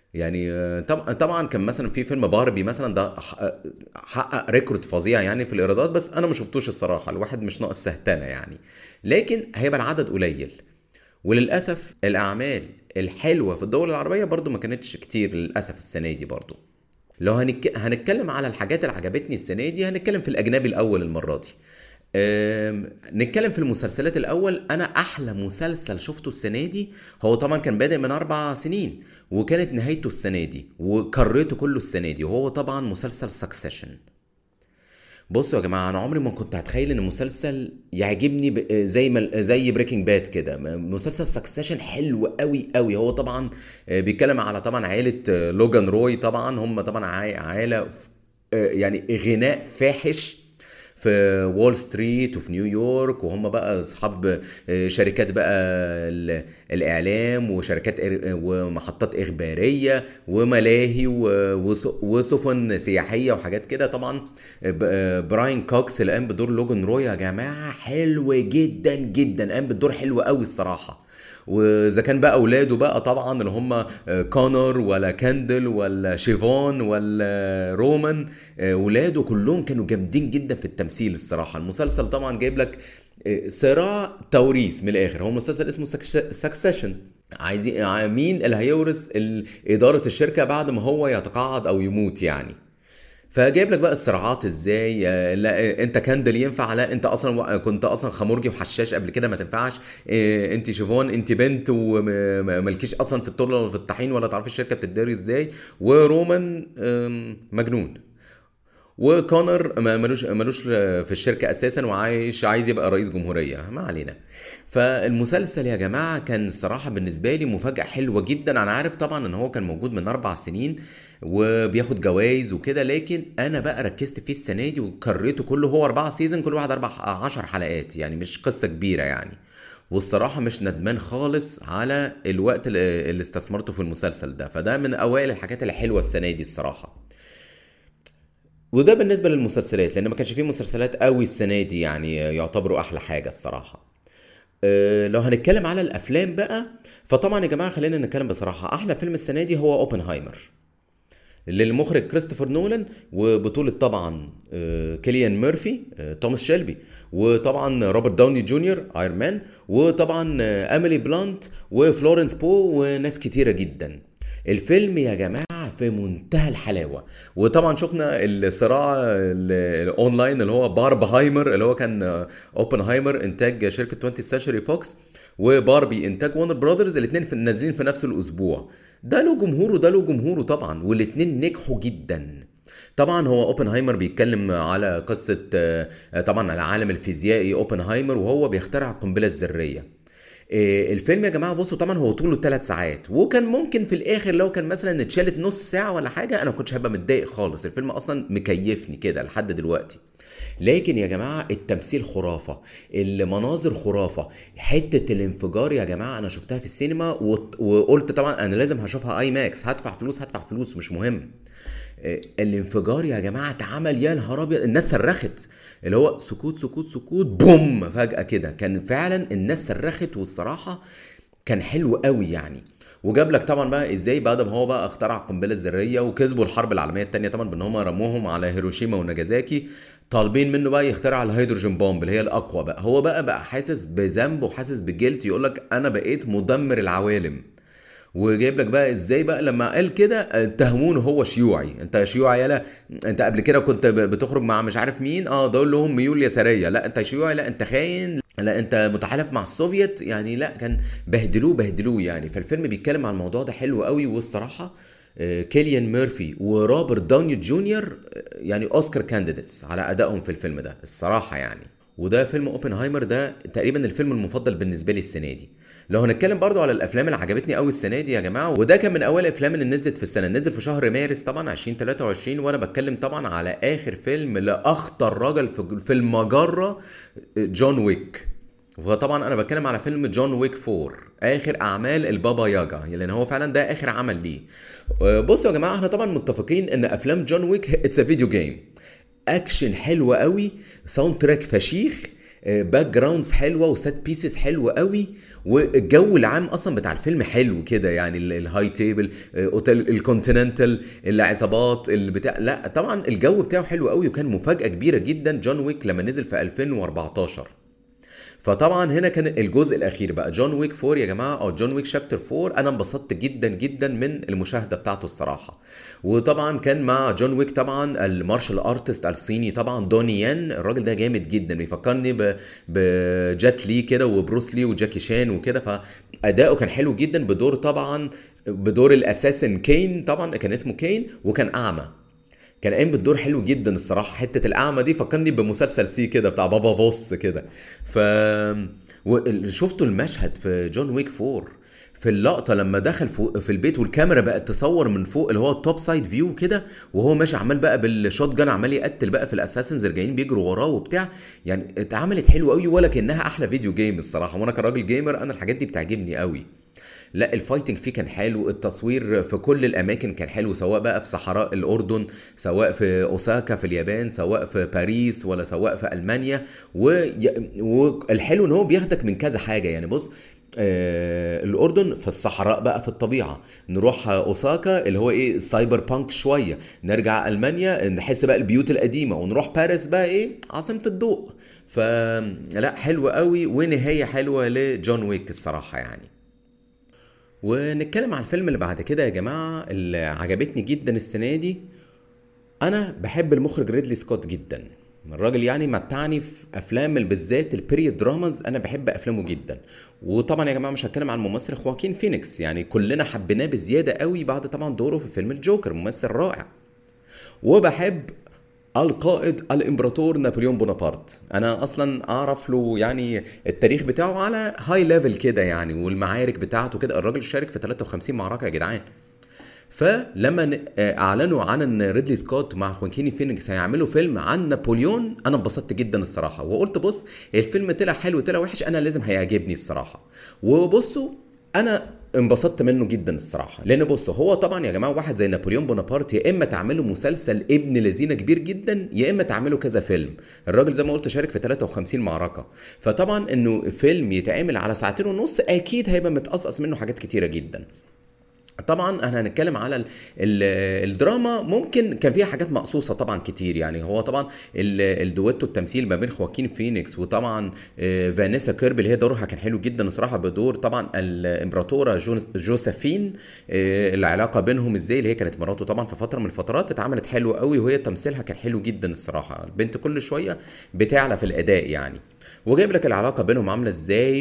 يعني آه، طب- طبعا كان مثلا في فيلم باربي مثلا ده ح- حقق ريكورد فظيع يعني في الايرادات بس انا ما شفتوش الصراحه الواحد مش ناقص سهتانه يعني لكن هيبقى العدد قليل وللاسف الاعمال الحلوه في الدول العربيه برضو ما كانتش كتير للاسف السنه دي برضو لو هنك... هنتكلم على الحاجات اللي عجبتني السنه دي هنتكلم في الاجنبي الاول المره دي أم... نتكلم في المسلسلات الاول انا احلى مسلسل شفته السنه دي هو طبعا كان بادئ من اربع سنين وكانت نهايته السنه دي وكريته كله السنه دي وهو طبعا مسلسل سكسيشن بصوا يا جماعه انا عمري ما كنت هتخيل ان مسلسل يعجبني ب... زي ما زي بريكنج باد كده مسلسل سكسيشن حلو قوي قوي هو طبعا بيتكلم على طبعا عائله لوجان روي طبعا هم طبعا عا- عائله ف- يعني غناء فاحش في وول ستريت وفي نيويورك وهم بقى اصحاب شركات بقى ال- الاعلام وشركات إر- ومحطات اخباريه وملاهي و- وس- وسفن سياحيه وحاجات كده طبعا ب- براين كوكس اللي قام بدور لوجان روي يا جماعه حلو جدا جدا قام بالدور حلو قوي الصراحه واذا كان بقى اولاده بقى طبعا اللي هم كونر ولا كاندل ولا شيفون ولا رومان آه، ولاده كلهم كانوا جامدين جدا في التمثيل الصراحه المسلسل طبعا جايب لك آه، صراع توريث من الاخر هو مسلسل اسمه سكسيشن عايزين ع- مين اللي هيورث ال- اداره الشركه بعد ما هو يتقاعد او يموت يعني فجايب لك بقى الصراعات ازاي آه، لا آه، انت كاندل ينفع لا انت اصلا و- كنت اصلا خمرجي وحشاش قبل كده ما تنفعش آه، انت شيفون انت بنت ومالكيش اصلا في الطرل ولا في الطحين ولا تعرفي الشركه بتداري ازاي ورومان آم، مجنون وكونر ما- ملوش ملوش في الشركه اساسا وعايش عايز يبقى رئيس جمهوريه ما علينا فالمسلسل يا جماعه كان الصراحه بالنسبه لي مفاجاه حلوه جدا انا عارف طبعا ان هو كان موجود من اربع سنين وبياخد جوائز وكده لكن انا بقى ركزت فيه السنه دي وكريته كله هو اربعة سيزون كل واحد اربع عشر حلقات يعني مش قصه كبيره يعني والصراحة مش ندمان خالص على الوقت اللي اللي استثمرته في المسلسل ده فده من أوائل الحاجات الحلوة السنة دي الصراحة وده بالنسبة للمسلسلات لأن ما كانش فيه مسلسلات قوي السنة دي يعني يعتبروا أحلى حاجة الصراحة أه لو هنتكلم على الأفلام بقى فطبعا يا جماعة خلينا نتكلم بصراحة أحلى فيلم السنة دي هو أوبنهايمر للمخرج كريستوفر نولان وبطولة طبعا آه، كيليان ميرفي آه، توماس شيلبي وطبعا روبرت داوني جونيور ايرون مان وطبعا آه، اميلي بلانت وفلورنس بو وناس كتيرة جدا الفيلم يا جماعة في منتهى الحلاوة وطبعا شفنا الصراع ال- الاونلاين اللي هو باربهايمر اللي هو كان آه، اوبنهايمر انتاج شركة 20th سنشري فوكس وباربي انتاج وارنر براذرز الاثنين نازلين في نفس الاسبوع ده له جمهوره وده له جمهوره طبعا والاثنين نجحوا جدا طبعا هو اوبنهايمر بيتكلم على قصة آه، طبعا العالم الفيزيائي اوبنهايمر وهو بيخترع القنبلة الذرية إيه، الفيلم يا جماعه بصوا طبعا هو طوله ثلاث ساعات وكان ممكن في الاخر لو كان مثلا اتشالت نص ساعه ولا حاجه انا ما كنتش هبقى متضايق خالص الفيلم اصلا مكيفني كده لحد دلوقتي لكن يا جماعه التمثيل خرافه المناظر خرافه حته الانفجار يا جماعه انا شفتها في السينما وط- وقلت طبعا انا لازم هشوفها اي ماكس هدفع فلوس هدفع فلوس مش مهم آه، الانفجار يا جماعه اتعمل يا نهار ابيض الناس صرخت اللي هو سكوت سكوت سكوت بوم فجاه كده كان فعلا الناس صرخت والصراحه كان حلو قوي يعني وجاب لك طبعا بقى ازاي بعد ما هو بقى اخترع القنبله الذريه وكسبوا الحرب العالميه الثانيه طبعا بان هم رموهم على هيروشيما وناجازاكي طالبين منه بقى يخترع الهيدروجين بومب اللي هي الاقوى بقى هو بقى بقى حاسس بذنب وحاسس بجلد يقول لك انا بقيت مدمر العوالم وجايب لك بقى ازاي بقى لما قال كده اتهمونه هو شيوعي انت شيوعي يالا انت قبل كده كنت ب- بتخرج مع مش عارف مين اه دول لهم ميول يساريه لا انت شيوعي لا انت خاين لا انت متحالف مع السوفيت يعني لا كان بهدلوه بهدلوه يعني فالفيلم بيتكلم عن الموضوع ده حلو قوي والصراحه آه، كيليان ميرفي وروبرت داوني جونيور آه، يعني اوسكار كانديديتس على ادائهم في الفيلم ده الصراحه يعني وده فيلم اوبنهايمر ده تقريبا الفيلم المفضل بالنسبه لي السنه دي لو هنتكلم برضو على الافلام اللي عجبتني قوي السنه دي يا جماعه وده كان من اول الافلام اللي نزلت في السنه نزل في شهر مارس طبعا 2023 وانا بتكلم طبعا على اخر فيلم لاخطر راجل في في المجره جون ويك وطبعا انا بتكلم على فيلم جون ويك 4 اخر اعمال البابا ياجا لان هو فعلا ده اخر عمل ليه أه، بصوا يا جماعه احنا طبعا متفقين ان افلام جون ويك اتس فيديو جيم اكشن حلو قوي ساوند تراك فشيخ باك جراوندز حلوه وسات بيسز حلوه قوي والجو العام اصلا بتاع الفيلم حلو كده يعني ال- الهاي تيبل آه، اوتيل الكونتيننتال العصابات اللي بتاع لا طبعا الجو بتاعه حلو قوي وكان مفاجاه كبيره جدا جون ويك لما نزل في 2014 فطبعا هنا كان الجزء الاخير بقى جون ويك 4 يا جماعه او جون ويك شابتر 4 انا انبسطت جدا جدا من المشاهده بتاعته الصراحه وطبعا كان مع جون ويك طبعا المارشال ارتست الصيني طبعا دوني ين الراجل ده جامد جدا بيفكرني ب- بجات لي كده وبروس لي وجاكي شان وكده فاداؤه كان حلو جدا بدور طبعا بدور الاساسن كين طبعا كان اسمه كين وكان اعمى كان قايم بالدور حلو جدا الصراحه حته الاعمى دي فكرني بمسلسل سي كده بتاع بابا فوس كده ف و- شفتوا المشهد في جون ويك 4 في اللقطه لما دخل فوق في البيت والكاميرا بقت تصور من فوق اللي هو التوب سايد فيو كده وهو ماشي عمال بقى بالشوت جان عمال يقتل بقى في الاساسنز جايين بيجروا وراه وبتاع يعني اتعملت حلو قوي ولا كانها احلى فيديو جيم الصراحه وانا كراجل جيمر انا الحاجات دي بتعجبني قوي لا الفايتنج فيه كان حلو التصوير في كل الاماكن كان حلو سواء بقى في صحراء الاردن سواء في اوساكا في اليابان سواء في باريس ولا سواء في المانيا وي... والحلو ان هو بياخدك من كذا حاجه يعني بص آه الاردن في الصحراء بقى في الطبيعه نروح اوساكا اللي هو ايه سايبر بانك شويه نرجع المانيا نحس بقى البيوت القديمه ونروح باريس بقى ايه عاصمه الضوء فلا حلوه قوي ونهايه حلوه لجون ويك الصراحه يعني ونتكلم عن الفيلم اللي بعد كده يا جماعة اللي عجبتني جدا السنة دي أنا بحب المخرج ريدلي سكوت جدا الراجل يعني متعني في افلام بالذات البيريود دراماز انا بحب افلامه جدا وطبعا يا جماعه مش هتكلم عن الممثل خواكين فينيكس يعني كلنا حبيناه بزياده قوي بعد طبعا دوره في فيلم الجوكر ممثل رائع وبحب القائد الامبراطور نابليون بونابرت انا اصلا اعرف له يعني التاريخ بتاعه على هاي ليفل كده يعني والمعارك بتاعته كده الراجل شارك في 53 معركه يا جدعان فلما ن- آه، اعلنوا عن ان ريدلي سكوت مع خوانكيني فينيكس هيعملوا فيلم عن نابليون انا انبسطت جدا الصراحه وقلت بص الفيلم طلع حلو طلع وحش انا لازم هيعجبني الصراحه وبصوا انا انبسطت منه جدا الصراحه لان بصوا هو طبعا يا جماعه واحد زي نابليون بونابرت يا اما تعمله مسلسل ابن لذينه كبير جدا يا اما تعمله كذا فيلم الراجل زي ما قلت شارك في 53 معركه فطبعا انه فيلم يتعمل على ساعتين ونص اكيد هيبقى متقصقص منه حاجات كتيره جدا طبعا احنا هنتكلم على ال ال الدراما ممكن كان فيها حاجات مقصوصه طبعا كتير يعني هو طبعا ال- الدويتو التمثيل ما بين خواكين فينيكس وطبعا آه، فانيسا كيربي اللي هي دورها كان حلو جدا الصراحه بدور طبعا الامبراطوره جونس- جوزفين آه، العلاقه بينهم ازاي اللي هي كانت مراته طبعا في فتره من الفترات اتعملت حلوه قوي وهي تمثيلها كان حلو جدا الصراحه البنت كل شويه بتعلى في الاداء يعني وجايب لك العلاقه بينهم عامله ازاي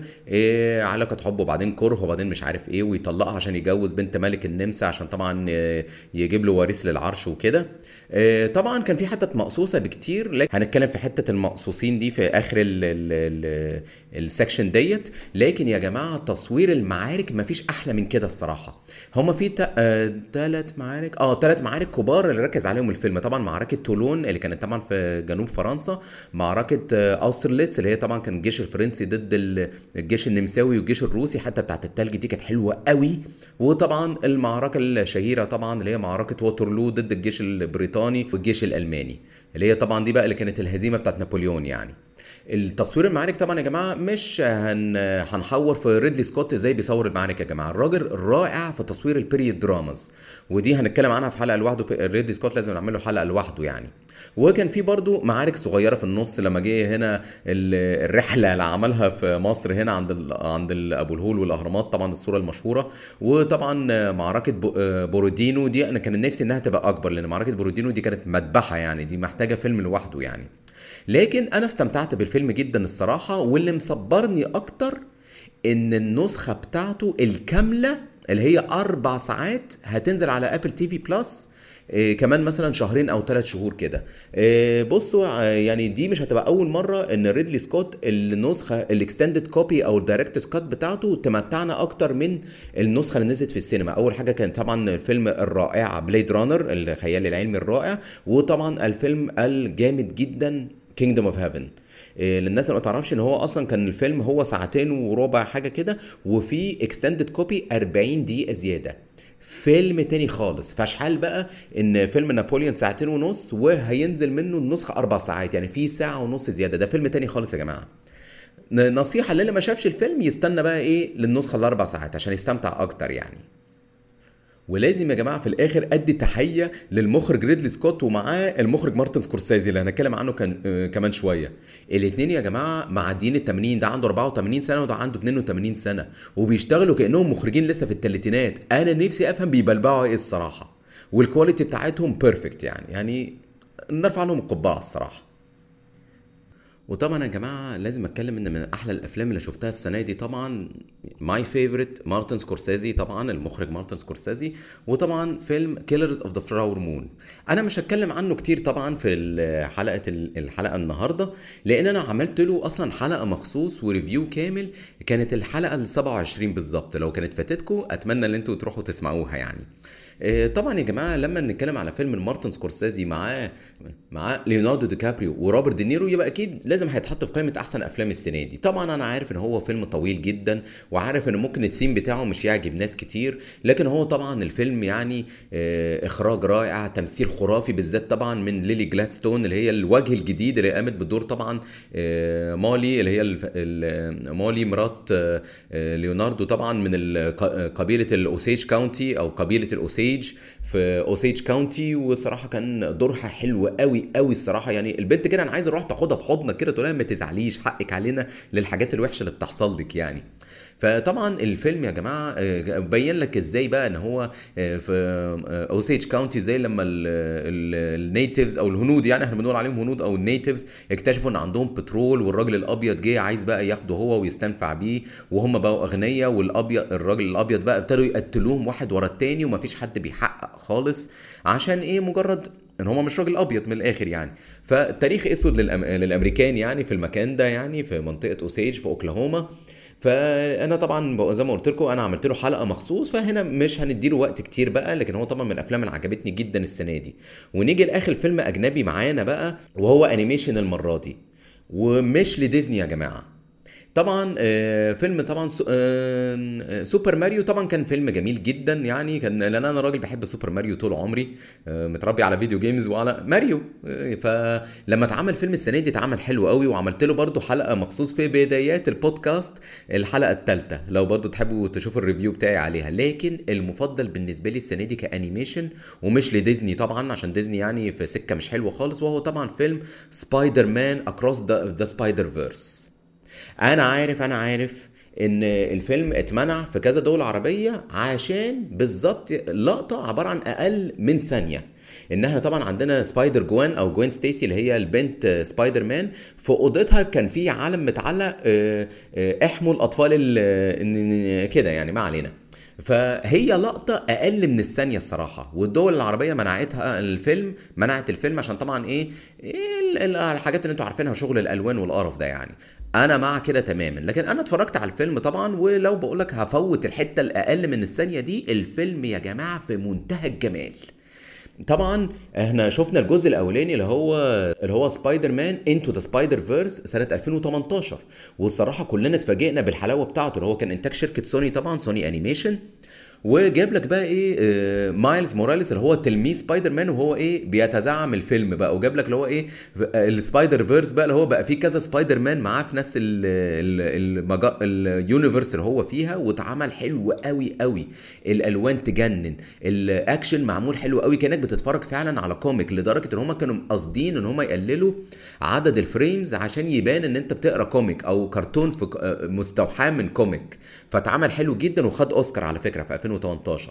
وعلاقه حب وبعدين كره وبعدين مش عارف ايه ويطلقها عشان يجوز بنت ملك النمسا عشان طبعا آه، يجيب له وريث للعرش وكده آه، طبعا كان في حتت مقصوصه بكتير لكن هنتكلم في حته المقصوصين دي في اخر ال- ال- ال- السكشن ديت لكن يا جماعه تصوير المعارك مفيش احلى من كده الصراحه هما في ثلاث معارك اه ثلاث معارك كبار اللي ركز عليهم الفيلم طبعا معركه تولون اللي كانت طبعا في جنوب فرنسا معركه آه، اوسترليتس اللي هي طبعا كان الجيش الفرنسي ضد ال- الجيش النمساوي والجيش الروسي حتى بتاعت التلج دي كانت حلوه قوي وطبعا المعركه الشهيره طبعا اللي هي معركه ووترلو ضد الجيش البريطاني والجيش الالماني اللي هي طبعا دي بقى اللي كانت الهزيمه بتاعت نابليون يعني التصوير المعارك طبعا يا جماعه مش هن هنحور في ريدلي سكوت ازاي بيصور المعارك يا جماعه الراجل رائع في تصوير البيريود دراماز ودي هنتكلم عنها في حلقه لوحده ريدلي سكوت لازم نعمل له حلقه لوحده يعني وكان في برضو معارك صغيره في النص لما جه هنا ال- الرحله اللي عملها في مصر هنا عند ال عند ال- ابو الهول والاهرامات طبعا الصوره المشهوره وطبعا معركه بو- بورودينو دي انا كان نفسي انها تبقى اكبر لان معركه بورودينو دي كانت مذبحه يعني دي محتاجه فيلم لوحده يعني لكن انا استمتعت بالفيلم جدا الصراحه واللي مصبرني اكتر ان النسخه بتاعته الكامله اللي هي اربع ساعات هتنزل على ابل تي في بلس إيه كمان مثلا شهرين او ثلاث شهور كده إيه بصوا آه، يعني دي مش هتبقى اول مره ان ريدلي سكوت النسخه الاكستندد كوبي او الدايركتورز كات بتاعته تمتعنا اكتر من النسخه اللي نزلت في السينما اول حاجه كان طبعا الفيلم الرائع بليد رانر الخيال العلمي الرائع وطبعا الفيلم الجامد جدا كينجدوم اوف هيفن للناس اللي ما تعرفش ان هو اصلا كان الفيلم هو ساعتين وربع حاجه كده وفي اكستندد كوبي 40 دقيقه زياده فيلم تاني خالص فاشحال بقى ان فيلم نابوليون ساعتين ونص وهينزل منه النسخه اربع ساعات يعني في ساعه ونص زياده ده فيلم تاني خالص يا جماعه ن- نصيحه للي ما شافش الفيلم يستنى بقى ايه للنسخه الاربع ساعات عشان يستمتع اكتر يعني ولازم يا جماعه في الاخر ادي تحيه للمخرج ريدلي سكوت ومعاه المخرج مارتن سكورسيزي اللي هنتكلم عنه كان آه كمان شويه الاثنين يا جماعه معديين ال 80 ده عنده 84 سنه وده عنده 82 سنه وبيشتغلوا كانهم مخرجين لسه في الثلاثينات انا نفسي افهم بيبلبعوا ايه الصراحه والكواليتي بتاعتهم بيرفكت يعني يعني نرفع لهم القبعه الصراحه وطبعا يا جماعه لازم اتكلم ان من احلى الافلام اللي شفتها السنه دي طبعا ماي فيفورت مارتن سكورسيزي طبعا المخرج مارتن سكورسيزي وطبعا فيلم كيلرز اوف ذا فلاور مون انا مش هتكلم عنه كتير طبعا في ال- حلقه ال- الحلقه النهارده لان انا عملت له اصلا حلقه مخصوص وريفيو كامل كانت الحلقه ال 27 بالظبط لو كانت فاتتكم اتمنى ان انتوا تروحوا تسمعوها يعني آه، طبعا يا جماعه لما نتكلم على فيلم مارتن سكورسيزي معاه معاه ليوناردو دي كابريو وروبرت دينيرو يبقى اكيد لازم هيتحط في قائمه احسن افلام السنه دي طبعا انا عارف ان هو فيلم طويل جدا وعارف ان ممكن الثيم بتاعه مش يعجب ناس كتير لكن هو طبعا الفيلم يعني آه، اخراج رائع تمثيل خرافي بالذات طبعا من ليلي جلادستون اللي هي الوجه الجديد اللي قامت بدور طبعا آه، مالي اللي هي الف- ال- مالي مرات آه، آه، ليوناردو طبعا من ال- قبيله الاوسيج كاونتي او قبيله الاوسيج في اوسيج كاونتي وصراحه كان دورها حلو قوي قوي الصراحه يعني البنت كده انا عايز اروح تاخدها في حضنك كده تقول لها ما تزعليش حقك علينا للحاجات الوحشه اللي بتحصل لك يعني فطبعا الفيلم يا جماعه آه، بين لك ازاي بقى ان هو آه، في آه، اوسيج كاونتي زي لما النيتيفز او الهنود يعني احنا بنقول عليهم هنود او النيتيفز اكتشفوا ان عندهم بترول والراجل الابيض جه عايز بقى ياخده هو ويستنفع بيه وهم بقوا اغنياء والابيض الراجل الابيض بقى ابتدوا يقتلوهم واحد ورا التاني ومفيش حد بيحقق خالص عشان ايه مجرد ان هو مش راجل ابيض من الاخر يعني فالتاريخ اسود للأم... للامريكان يعني في المكان ده يعني في منطقه اوسيج في اوكلاهوما فانا طبعا بقى زي ما قلت لكم انا عملت له حلقه مخصوص فهنا مش هنديله وقت كتير بقى لكن هو طبعا من الافلام اللي عجبتني جدا السنه دي ونيجي لاخر فيلم اجنبي معانا بقى وهو انيميشن المره دي ومش لديزني يا جماعه طبعا آه، فيلم طبعا سو- آه، سوبر ماريو طبعا كان فيلم جميل جدا يعني كان لان انا راجل بحب سوبر ماريو طول عمري آه، متربي على فيديو جيمز وعلى ماريو آه، فلما اتعمل فيلم السنه دي اتعمل حلو قوي وعملت له برضو حلقه مخصوص في بدايات البودكاست الحلقه الثالثه لو برضو تحبوا تشوفوا الريفيو بتاعي عليها لكن المفضل بالنسبه لي السنه دي كانيميشن ومش لديزني طبعا عشان ديزني يعني في سكه مش حلوه خالص وهو طبعا فيلم سبايدر مان اكروس ذا سبايدر فيرس انا عارف انا عارف ان الفيلم اتمنع في كذا دولة عربية عشان بالظبط لقطة عبارة عن اقل من ثانية ان احنا طبعا عندنا سبايدر جوان او جوين ستيسي اللي هي البنت سبايدر مان في اوضتها كان في علم متعلق آه، آه، احموا الاطفال ال- كده يعني ما علينا فهي لقطة أقل من الثانية الصراحة والدول العربية منعتها الفيلم منعت الفيلم عشان طبعا إيه, إيه ال- ال- الحاجات اللي أنتوا عارفينها شغل الألوان والقرف ده يعني أنا مع كده تماما لكن أنا اتفرجت على الفيلم طبعا ولو بقولك هفوت الحتة الأقل من الثانية دي الفيلم يا جماعة في منتهى الجمال طبعا احنا شفنا الجزء الاولاني اللي هو اللي هو سبايدر مان انتو ذا سبايدر فيرس سنه 2018 والصراحه كلنا اتفاجئنا بالحلاوه بتاعته اللي هو كان انتاج شركه سوني طبعا سوني انيميشن وجاب لك بقى ايه آه، مايلز موراليس اللي هو تلميذ سبايدر مان وهو ايه بيتزعم الفيلم بقى وجاب لك اللي هو ايه ف- آه، السبايدر فيرس بقى اللي هو بقى فيه كذا سبايدر مان معاه في نفس ال ال المجا... اليونيفرس اللي هو فيها واتعمل حلو قوي قوي الالوان تجنن الاكشن معمول حلو قوي كانك بتتفرج فعلا على كوميك لدرجه ان هم كانوا قاصدين ان هم يقللوا عدد الفريمز عشان يبان ان انت بتقرا كوميك او كرتون في ك- آه، مستوحاه من كوميك فاتعمل حلو جدا وخد اوسكار على فكره في 2018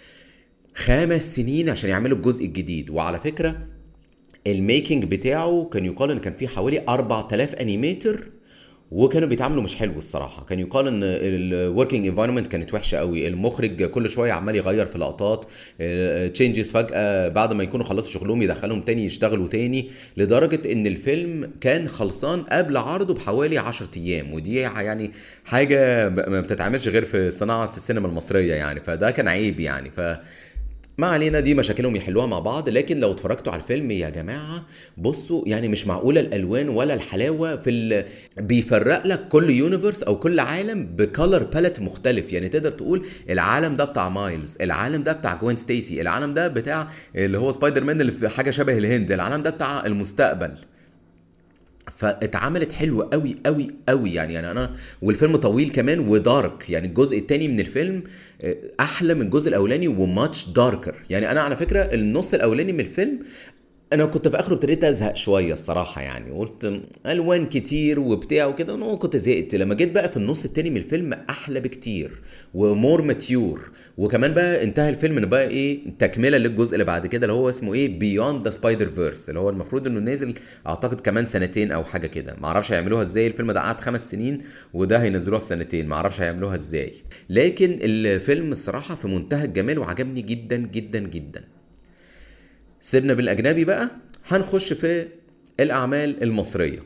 خمس سنين عشان يعملوا الجزء الجديد وعلى فكره الميكنج بتاعه كان يقال ان كان فيه حوالي 4000 انيميتر وكانوا بيتعاملوا مش حلو الصراحه كان يقال ان الوركينج انفايرمنت كانت وحشه قوي المخرج كل شويه عمال يغير في لقطات تشينجز فجاه بعد ما يكونوا خلصوا شغلهم يدخلهم تاني يشتغلوا تاني لدرجه ان الفيلم كان خلصان قبل عرضه بحوالي 10 ايام ودي يعني حاجه ما بتتعملش غير في صناعه السينما المصريه يعني فده كان عيب يعني ف ما علينا دي مشاكلهم يحلوها مع بعض لكن لو اتفرجتوا على الفيلم يا جماعه بصوا يعني مش معقوله الالوان ولا الحلاوه في ال... بيفرق لك كل يونيفرس او كل عالم بكالر باليت مختلف يعني تقدر تقول العالم ده بتاع مايلز العالم ده بتاع جوين ستيسي العالم ده بتاع اللي هو سبايدر مان اللي في حاجه شبه الهند العالم ده بتاع المستقبل فاتعملت حلوه قوي قوي قوي يعني يعني انا والفيلم طويل كمان ودارك يعني الجزء الثاني من الفيلم آه، احلى من الجزء الاولاني وماتش داركر يعني انا على فكره النص الاولاني من الفيلم انا كنت في اخره ابتديت ازهق شويه الصراحه يعني قلت الوان كتير وبتاع وكده انا كنت زهقت لما جيت بقى في النص التاني من الفيلم احلى بكتير ومور ماتيور وكمان بقى انتهى الفيلم ان بقى ايه تكمله للجزء اللي بعد كده اللي هو اسمه ايه بيوند ذا سبايدر فيرس اللي هو المفروض انه نازل اعتقد كمان سنتين او حاجه كده ما اعرفش هيعملوها ازاي الفيلم ده قعد خمس سنين وده هينزلوها في سنتين ما اعرفش هيعملوها ازاي لكن الفيلم الصراحه في منتهى الجمال وعجبني جدا جدا جدا سيبنا بالاجنبي بقى هنخش في الاعمال المصريه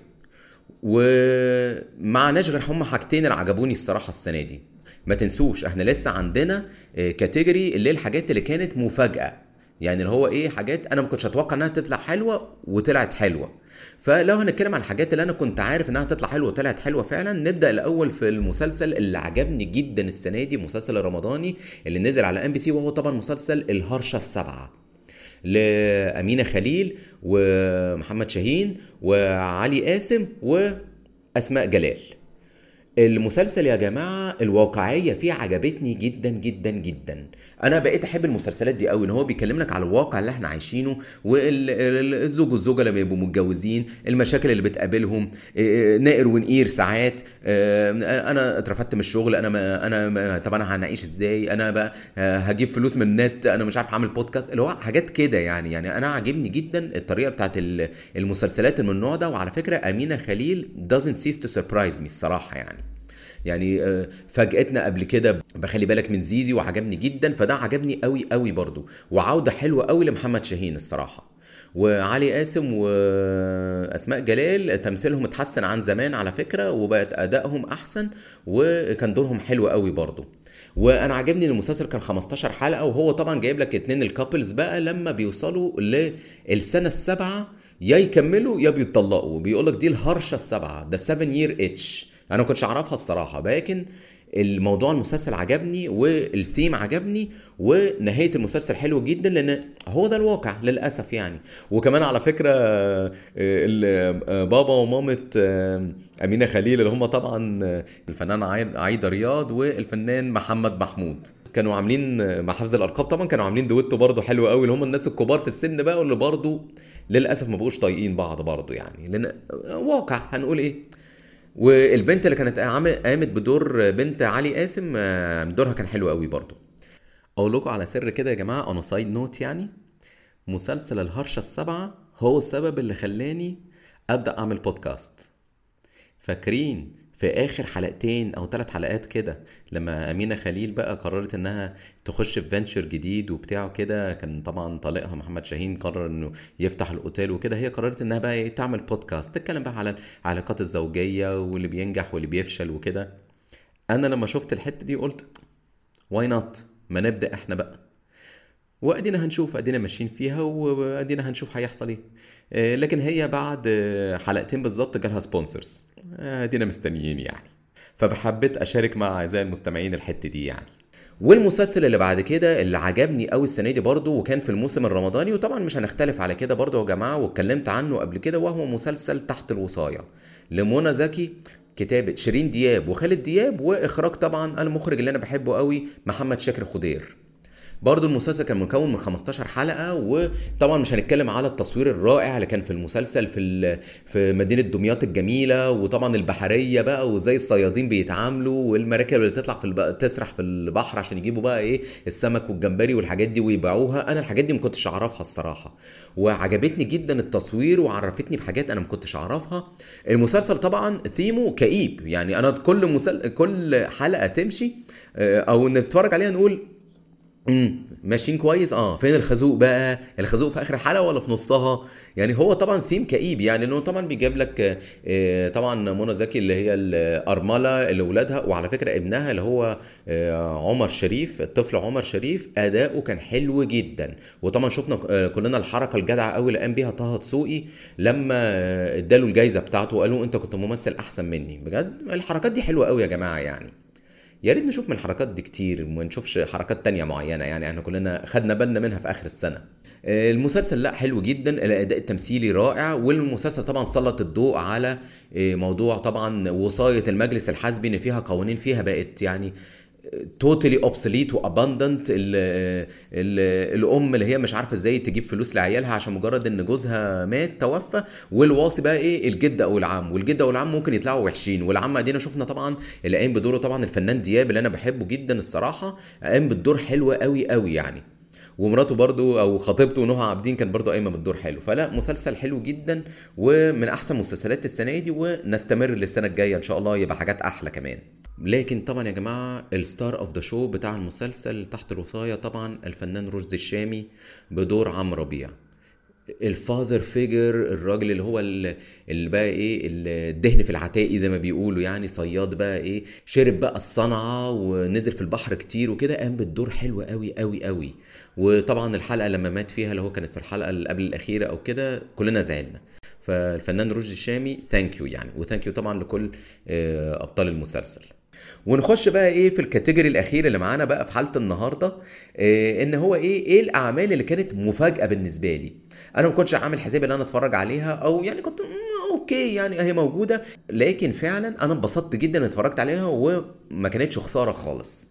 ومعناش غير هم حاجتين اللي عجبوني الصراحه السنه دي ما تنسوش احنا لسه عندنا كاتيجوري اللي هي الحاجات اللي كانت مفاجاه يعني اللي هو ايه حاجات انا ما كنتش اتوقع انها تطلع حلوه وطلعت حلوه فلو هنتكلم عن الحاجات اللي انا كنت عارف انها تطلع حلوه وطلعت حلوه فعلا نبدا الاول في المسلسل اللي عجبني جدا السنه دي مسلسل الرمضاني اللي نزل على ام بي سي وهو طبعا مسلسل الهرشه السبعه لأمينة خليل ومحمد شاهين وعلي قاسم وأسماء جلال المسلسل يا جماعه الواقعيه فيه عجبتني جدا جدا جدا انا بقيت احب المسلسلات دي قوي ان هو بيكلم لك على الواقع اللي احنا عايشينه والزوج والزوجه لما يبقوا متجوزين المشاكل اللي بتقابلهم نائر ونقير ساعات انا اترفدت من الشغل انا ما انا ما طب انا هنعيش ازاي انا بقى هجيب فلوس من النت انا مش عارف اعمل بودكاست اللي هو حاجات كده يعني يعني انا عاجبني جدا الطريقه بتاعت المسلسلات من النوع ده وعلى فكره امينه خليل doesn't cease to surprise me الصراحه يعني يعني فاجأتنا قبل كده بخلي بالك من زيزي وعجبني جدا فده عجبني قوي قوي برضو وعودة حلوة قوي لمحمد شاهين الصراحة وعلي قاسم واسماء جلال تمثيلهم اتحسن عن زمان على فكره وبقت ادائهم احسن وكان دورهم حلو قوي برضو وانا عجبني ان المسلسل كان 15 حلقه وهو طبعا جايب لك اتنين الكابلز بقى لما بيوصلوا للسنه السابعه يا يكملوا يا بيتطلقوا بيقول لك دي الهرشه السبعه ده 7 يير اتش انا ما كنتش اعرفها الصراحه لكن الموضوع المسلسل عجبني والثيم عجبني ونهايه المسلسل حلو جدا لان هو ده الواقع للاسف يعني وكمان على فكره بابا ومامه امينه خليل اللي هم طبعا الفنان عايده رياض والفنان محمد محمود كانوا عاملين مع حفظ الارقام طبعا كانوا عاملين دويتو برضه حلو قوي اللي هم الناس الكبار في السن بقى واللي برضه للاسف ما بقوش طايقين بعض برضه يعني لان واقع هنقول ايه والبنت اللي كانت قامت بدور بنت علي قاسم دورها كان حلو قوي برضو اقول لكم على سر كده يا جماعه انا سايد نوت يعني مسلسل الهرشه السبعه هو السبب اللي خلاني ابدا اعمل بودكاست فاكرين في اخر حلقتين او ثلاث حلقات كده لما امينه خليل بقى قررت انها تخش في فينشر جديد وبتاع كده كان طبعا طليقها محمد شاهين قرر انه يفتح الاوتيل وكده هي قررت انها بقى تعمل بودكاست تتكلم بقى على العلاقات الزوجيه واللي بينجح واللي بيفشل وكده انا لما شفت الحته دي قلت واي نوت ما نبدا احنا بقى وادينا هنشوف ادينا ماشيين فيها وادينا هنشوف هيحصل ايه لكن هي بعد حلقتين بالظبط جالها سبونسرز ادينا مستنيين يعني فبحبيت اشارك مع اعزائي المستمعين الحته دي يعني والمسلسل اللي بعد كده اللي عجبني قوي السنه دي برضه وكان في الموسم الرمضاني وطبعا مش هنختلف على كده برضه يا جماعه واتكلمت عنه قبل كده وهو مسلسل تحت الوصايه لمنى زكي كتابة شيرين دياب وخالد دياب واخراج طبعا المخرج اللي انا بحبه قوي محمد شاكر خضير برضو المسلسل كان مكون من 15 حلقه وطبعا مش هنتكلم على التصوير الرائع اللي كان في المسلسل في في مدينه دمياط الجميله وطبعا البحريه بقى وازاي الصيادين بيتعاملوا والمراكب اللي تطلع في الب... تسرح في البحر عشان يجيبوا بقى ايه السمك والجمبري والحاجات دي ويبيعوها انا الحاجات دي ما كنتش اعرفها الصراحه وعجبتني جدا التصوير وعرفتني بحاجات انا ما كنتش اعرفها المسلسل طبعا ثيمه كئيب يعني انا كل مسل... كل حلقه تمشي او نتفرج عليها نقول امم ماشيين كويس اه فين الخازوق بقى الخازوق في اخر الحلقه ولا في نصها يعني هو طبعا ثيم كئيب يعني انه طبعا بيجيب لك آه، طبعا منى زكي اللي هي الارمله اللي ولادها وعلى فكره ابنها اللي هو آه، عمر شريف الطفل عمر شريف اداؤه كان حلو جدا وطبعا شفنا آه، كلنا الحركه الجدعه قوي اللي قام بيها طه دسوقي لما آه، اداله الجايزه بتاعته وقالوا انت كنت ممثل احسن مني بجد الحركات دي حلوه قوي يا جماعه يعني يا ريت نشوف من الحركات دي كتير وما نشوفش حركات تانية معينة يعني احنا كلنا خدنا بالنا منها في آخر السنة آه، المسلسل لا حلو جدا الاداء التمثيلي رائع والمسلسل طبعا سلط الضوء على آه، موضوع طبعا وصايه المجلس الحزبي ان فيها قوانين فيها بقت يعني توتالي اوبسوليت واباندنت الام اللي هي مش عارفه ازاي تجيب فلوس لعيالها عشان مجرد ان جوزها مات توفى والواصي بقى ايه الجد او العم والجد او العم ممكن يطلعوا وحشين والعم ادينا شفنا طبعا اللي قايم بدوره طبعا الفنان دياب اللي انا بحبه جدا الصراحه قام بالدور حلو قوي قوي يعني ومراته برضو او خطيبته نهى عابدين كان برضو قايمه بالدور حلو فلا مسلسل حلو جدا ومن احسن مسلسلات السنه دي ونستمر للسنه الجايه ان شاء الله يبقى حاجات احلى كمان لكن طبعا يا جماعه الستار اوف ذا شو بتاع المسلسل تحت الوصايه طبعا الفنان رشدي الشامي بدور عمرو ربيع الفاذر فيجر الراجل اللي هو ال- اللي بقى ايه الدهن في العتاقي زي ما بيقولوا يعني صياد بقى ايه شرب بقى الصنعه ونزل في البحر كتير وكده قام بالدور حلو قوي قوي قوي وطبعا الحلقه لما مات فيها اللي هو كانت في الحلقه اللي قبل الاخيره او كده كلنا زعلنا فالفنان رشدي الشامي ثانك يو يعني وثانك يو طبعا لكل آه، ابطال المسلسل ونخش بقى ايه في الكاتيجوري الاخير اللي معانا بقى في حلقه النهارده إيه ان هو ايه ايه الاعمال اللي كانت مفاجاه بالنسبه لي انا ما كنتش عامل حسابي ان انا اتفرج عليها او يعني كنت مم، اوكي يعني هي موجوده لكن فعلا انا انبسطت جدا ان اتفرجت عليها وما كانتش خساره خالص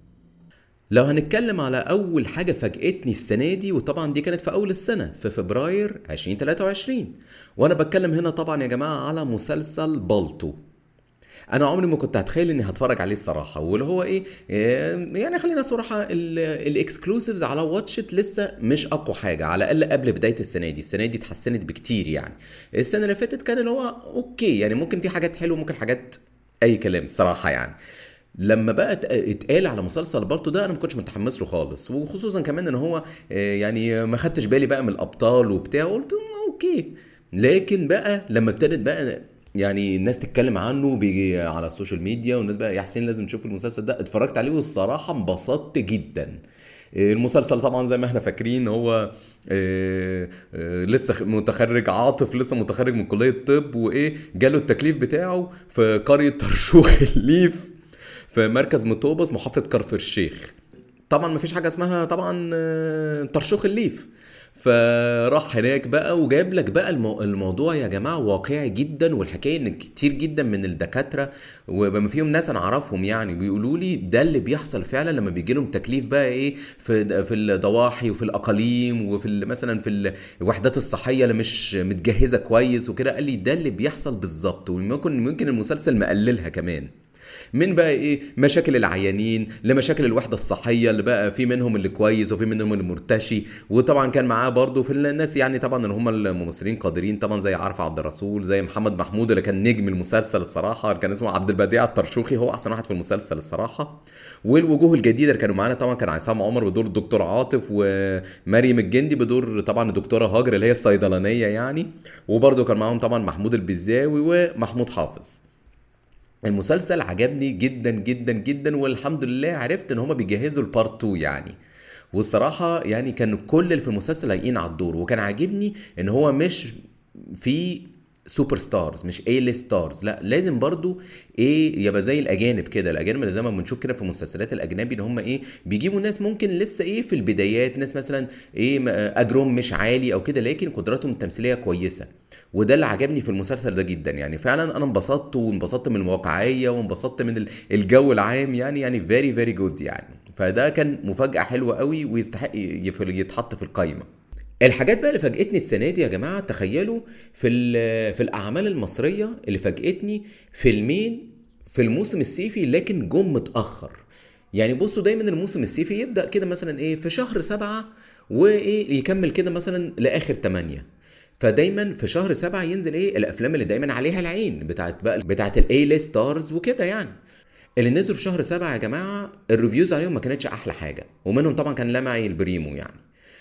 لو هنتكلم على اول حاجه فاجئتني السنه دي وطبعا دي كانت في اول السنه في فبراير 2023 وانا بتكلم هنا طبعا يا جماعه على مسلسل بالطو انا عمري ما كنت هتخيل اني هتفرج عليه الصراحه واللي هو ايه آه، يعني خلينا صراحه الاكسكلوسيفز على واتشت لسه مش اقوى حاجه على الاقل قبل بدايه السنه دي السنه دي اتحسنت بكتير يعني السنه اللي فاتت كان اللي هو اوكي يعني ممكن في حاجات حلوه ممكن حاجات اي كلام الصراحه يعني لما بقى ات- اتقال على مسلسل بالطو ده انا ما كنتش متحمس له خالص وخصوصا كمان ان هو آه، يعني ما خدتش بالي بقى من الابطال وبتاع قلت "مم، اوكي لكن بقى لما ابتدت بقى يعني الناس تتكلم عنه بيجي على السوشيال ميديا والناس بقى يا حسين لازم تشوف المسلسل ده اتفرجت عليه والصراحه انبسطت جدا المسلسل طبعا زي ما احنا فاكرين هو آه، آه، لسه خ- متخرج عاطف لسه متخرج من كليه طب وايه جاله التكليف بتاعه في قريه ترشوخ الليف في مركز مطوبس محافظه كفر الشيخ طبعا مفيش حاجه اسمها طبعا آه، ترشوخ الليف فراح هناك بقى وجاب لك بقى المو... الموضوع يا جماعه واقعي جدا والحكايه ان كتير جدا من الدكاتره وبما فيهم ناس انا اعرفهم يعني بيقولوا لي ده اللي بيحصل فعلا لما بيجي لهم تكليف بقى ايه في في الضواحي وفي الاقاليم وفي ال- مثلا في الوحدات الصحيه اللي مش متجهزه كويس وكده قال لي ده اللي بيحصل بالظبط وممكن ممكن المسلسل مقللها كمان من بقى ايه مشاكل العيانين لمشاكل الوحده الصحيه اللي بقى في منهم اللي كويس وفي منهم اللي مرتشي وطبعا كان معاه برضه في الناس يعني طبعا اللي هم الممثلين قادرين طبعا زي عارف عبد الرسول زي محمد محمود اللي كان نجم المسلسل الصراحه كان اسمه عبد البديع الطرشوخي هو احسن واحد في المسلسل الصراحه والوجوه الجديده اللي كانوا معانا طبعا كان عصام عمر بدور الدكتور عاطف ومريم الجندي بدور طبعا الدكتوره هاجر اللي هي الصيدلانيه يعني وبرضه كان معاهم طبعا محمود البزاوي ومحمود حافظ المسلسل عجبني جدا جدا جدا والحمد لله عرفت ان هما بيجهزوا البارت 2 يعني والصراحة يعني كان كل اللي في المسلسل لايقين على الدور وكان عاجبني ان هو مش في سوبر ستارز مش اي ليست ستارز لا لازم برضو ايه يبقى زي الاجانب كده الاجانب اللي زي ما بنشوف كده في المسلسلات الاجنبي ان هم ايه بيجيبوا ناس ممكن لسه ايه في البدايات ناس مثلا ايه م- اجرهم مش عالي او كده لكن قدراتهم التمثيليه كويسه وده اللي عجبني في المسلسل ده جدا يعني فعلا انا انبسطت وانبسطت من الواقعيه وانبسطت من ال- الجو العام يعني يعني فيري فيري جود يعني فده كان مفاجاه حلوه قوي ويستحق يف- يتحط في القايمه الحاجات بقى اللي فاجئتني السنه دي يا جماعه تخيلوا في ال- في الاعمال المصريه اللي فاجئتني فيلمين في الموسم الصيفي لكن جم متاخر يعني بصوا دايما الموسم الصيفي يبدا كده مثلا ايه في شهر سبعة وايه يكمل كده مثلا لاخر تمانية فدايما في شهر سبعة ينزل ايه الافلام اللي دايما عليها العين بتاعت بقى بتاعت الاي لي ستارز وكده يعني اللي نزلوا في شهر سبعة يا جماعة الريفيوز عليهم ما كانتش أحلى حاجة ومنهم طبعا كان لمعي البريمو يعني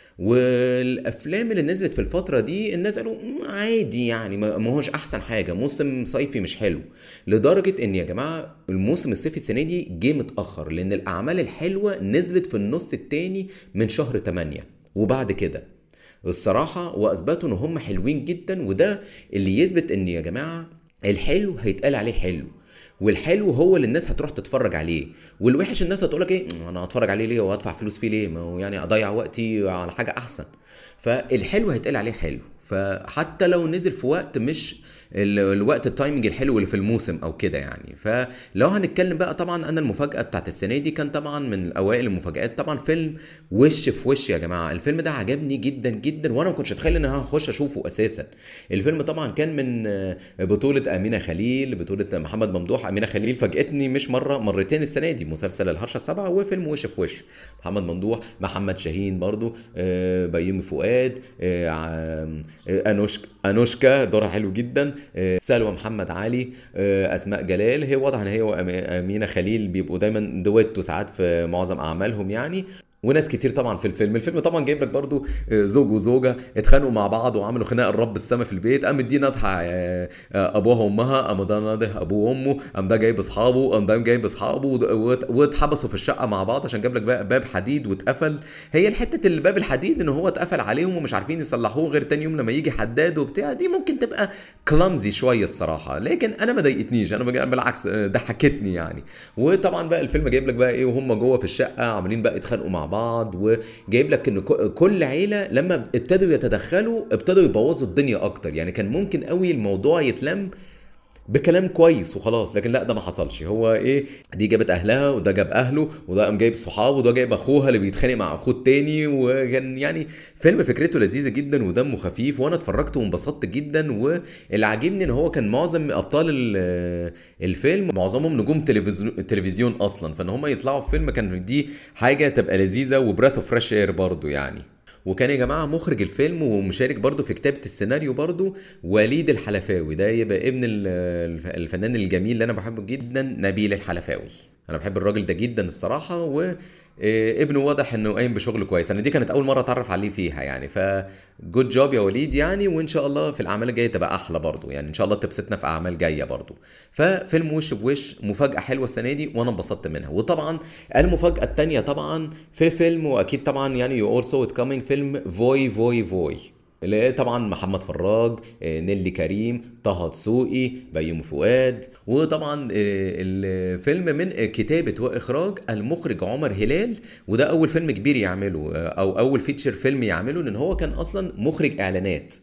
والافلام اللي نزلت في الفتره دي الناس قالوا "مم، عادي يعني ما ما هوش احسن حاجه موسم صيفي مش حلو لدرجه ان يا جماعه الموسم الصيفي السنه دي جه متاخر لان الاعمال الحلوه نزلت في النص التاني من شهر 8 وبعد كده الصراحه واثبتوا ان هم حلوين جدا وده اللي يثبت ان يا جماعه الحلو هيتقال عليه حلو والحلو هو اللي الناس هتروح تتفرج عليه والوحش الناس هتقولك ايه "مم، انا هتفرج عليه ليه وهدفع فلوس فيه ليه ما هو يعني اضيع وقتي على حاجه احسن فالحلو هيتقال عليه حلو فحتى لو نزل في وقت مش ال- الوقت التايمنج الحلو اللي في الموسم او كده يعني فلو هنتكلم بقى طبعا انا المفاجاه بتاعت السنه دي كان طبعا من اوائل المفاجات طبعا فيلم وش في وش يا جماعه الفيلم ده عجبني جدا جدا وانا ما كنتش اتخيل ان انا هخش اشوفه اساسا الفيلم طبعا كان من آه، بطوله امينه خليل بطوله محمد ممدوح امينه خليل فاجئتني مش مره مرتين السنه دي مسلسل الهرشه السبعه وفيلم وش في وش محمد ممدوح محمد شاهين برضو آه، بيومي فؤاد آه، عم- آه، انوشكا انوشكا دورها حلو جدا آه، سلوى محمد علي آه، اسماء جلال هي واضح ان هي وامينه خليل بيبقوا دايما دويتو ساعات في معظم اعمالهم يعني وناس كتير طبعا في الفيلم الفيلم طبعا جايب لك برضو آه، زوج وزوجه اتخانقوا مع بعض وعملوا خناقه الرب السما في البيت قام دي ناضحه آه، آه، ابوها وامها قام ده ناضح ابوه وامه قام ده جايب اصحابه قام ده جايب اصحابه ود- وات- واتحبسوا في الشقه مع بعض عشان جاب لك بقى باب حديد واتقفل هي الحته اللي باب الحديد ان هو اتقفل عليهم ومش عارفين يصلحوه غير تاني يوم لما يجي حداد وبتاع دي ممكن تبقى كلامزي شويه الصراحه لكن انا ما ضايقتنيش انا بج- بالعكس آه، ضحكتني يعني وطبعا بقى الفيلم جايب لك بقى ايه وهم جوه في الشقه عاملين بقى يتخانقوا مع بعض وجايب لك ان ك- كل عيله لما ابتدوا يتدخلوا ابتدوا يبوظوا الدنيا اكتر يعني كان ممكن قوي الموضوع يتلم بكلام كويس وخلاص لكن لا ده ما حصلش هو ايه دي جابت اهلها وده جاب اهله وده قام جايب صحابه وده جايب اخوها اللي بيتخانق مع اخوه التاني وكان يعني فيلم فكرته لذيذه جدا ودمه خفيف وانا اتفرجت وانبسطت جدا واللي عاجبني ان هو كان معظم ابطال ال- الفيلم معظمهم نجوم تلفزيون تلفزيون اصلا فان هم يطلعوا في فيلم كان دي حاجه تبقى لذيذه وبراث اوف فريش اير برضه يعني وكان يا جماعه مخرج الفيلم ومشارك برضه في كتابه السيناريو برضه وليد الحلفاوي ده يبقى ابن ال- الف- الفنان الجميل اللي انا بحبه جدا نبيل الحلفاوي انا بحب الراجل ده جدا الصراحه و آه، ابنه واضح انه قايم بشغل كويس انا دي كانت اول مره اتعرف عليه فيها يعني ف جود جوب يا وليد يعني وان شاء الله في الاعمال الجايه تبقى احلى برضو يعني ان شاء الله تبسطنا في اعمال جايه برضو ففيلم وش بوش مفاجاه حلوه السنه دي وانا انبسطت منها وطبعا المفاجاه التانية طبعا في فيلم واكيد طبعا يعني يو اولسو ات كامينج فيلم فوي فوي فوي اللي هي طبعا محمد فراج آه، نيلي كريم طه دسوقي بيومي فؤاد وطبعا آه، الفيلم من كتابة وإخراج المخرج عمر هلال وده أول فيلم كبير يعمله آه، أو أول فيتشر فيلم يعمله لأن هو كان أصلا مخرج إعلانات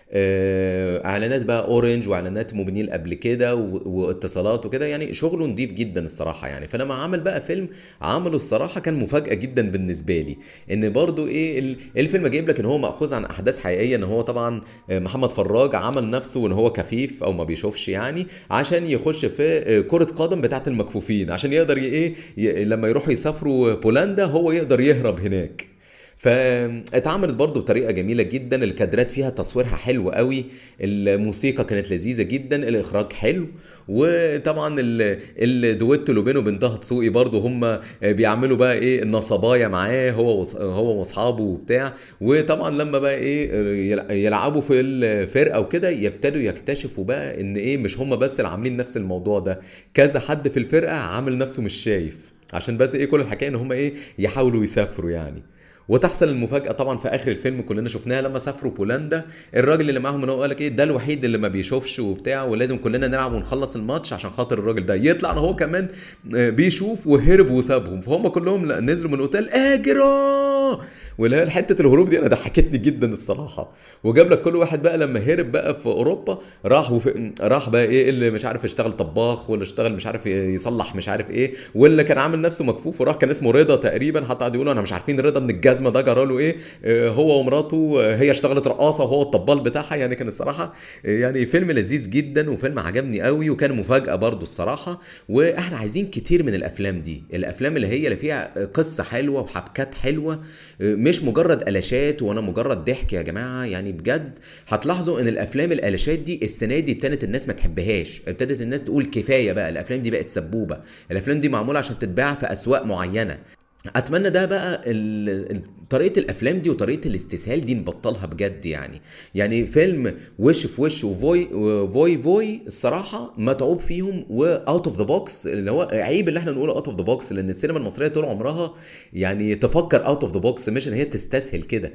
آه، اعلانات بقى اورنج واعلانات موبينيل قبل كده و- واتصالات وكده يعني شغله نضيف جدا الصراحه يعني فلما عمل بقى فيلم عمله الصراحه كان مفاجاه جدا بالنسبه لي ان برضو ايه ال- الفيلم جايب لك ان هو ماخوذ عن احداث حقيقيه ان هو طبعا آه، محمد فراج عمل نفسه ان هو كفيف او ما بيشوفش يعني عشان يخش في آه، كره قدم بتاعه المكفوفين عشان يقدر ي- ايه ي- لما يروحوا يسافروا بولندا هو يقدر يهرب هناك فاتعملت برضو بطريقه جميله جدا الكادرات فيها تصويرها حلو قوي الموسيقى كانت لذيذه جدا الاخراج حلو وطبعا ال- الدويتو اللي بينه وبين طه دسوقي برضو هم بيعملوا بقى ايه النصبايا معاه هو وص- هو واصحابه وبتاع وطبعا لما بقى ايه يلع- يلعبوا في الفرقه وكده يبتدوا يكتشفوا بقى ان ايه مش هم بس اللي عاملين نفس الموضوع ده كذا حد في الفرقه عامل نفسه مش شايف عشان بس ايه كل الحكايه ان هم ايه يحاولوا يسافروا يعني وتحصل المفاجاه طبعا في اخر الفيلم كلنا شفناها لما سافروا بولندا الراجل اللي معاهم ان هو قال لك ايه ده الوحيد اللي ما بيشوفش وبتاع ولازم كلنا نلعب ونخلص الماتش عشان خاطر الراجل ده يطلع ان هو كمان آه، بيشوف وهرب وسابهم فهم كلهم لا- نزلوا من الاوتيل اجروا واللي هي حته الهروب دي انا ضحكتني جدا الصراحه وجاب لك كل واحد بقى لما هرب بقى في اوروبا راح وفي راح بقى ايه اللي مش عارف يشتغل طباخ واللي اشتغل مش عارف يصلح مش عارف ايه واللي كان عامل نفسه مكفوف وراح كان اسمه رضا تقريبا حتى قعدوا يقولوا انا مش عارفين رضا من الجزمه الجزمه ده جرى له ايه آه، هو ومراته آه، هي اشتغلت رقاصه وهو الطبال بتاعها يعني كان الصراحه آه، يعني فيلم لذيذ جدا وفيلم عجبني قوي وكان مفاجاه برضو الصراحه واحنا عايزين كتير من الافلام دي الافلام اللي هي اللي فيها قصه حلوه وحبكات حلوه آه، مش مجرد قلاشات وانا مجرد ضحك يا جماعه يعني بجد هتلاحظوا ان الافلام القلاشات دي السنه دي ابتدت الناس ما تحبهاش ابتدت الناس تقول كفايه بقى الافلام دي بقت سبوبه الافلام دي معموله عشان تتباع في اسواق معينه اتمنى ده بقى ال... ال- طريقه الافلام دي وطريقه الاستسهال دي نبطلها بجد يعني يعني فيلم وش في وش وفوي وفوي فوي الصراحه متعوب فيهم واوت اوف ذا بوكس اللي هو عيب اللي احنا نقوله اوت اوف ذا بوكس لان السينما المصريه طول عمرها يعني تفكر اوت اوف ذا بوكس مش ان هي تستسهل كده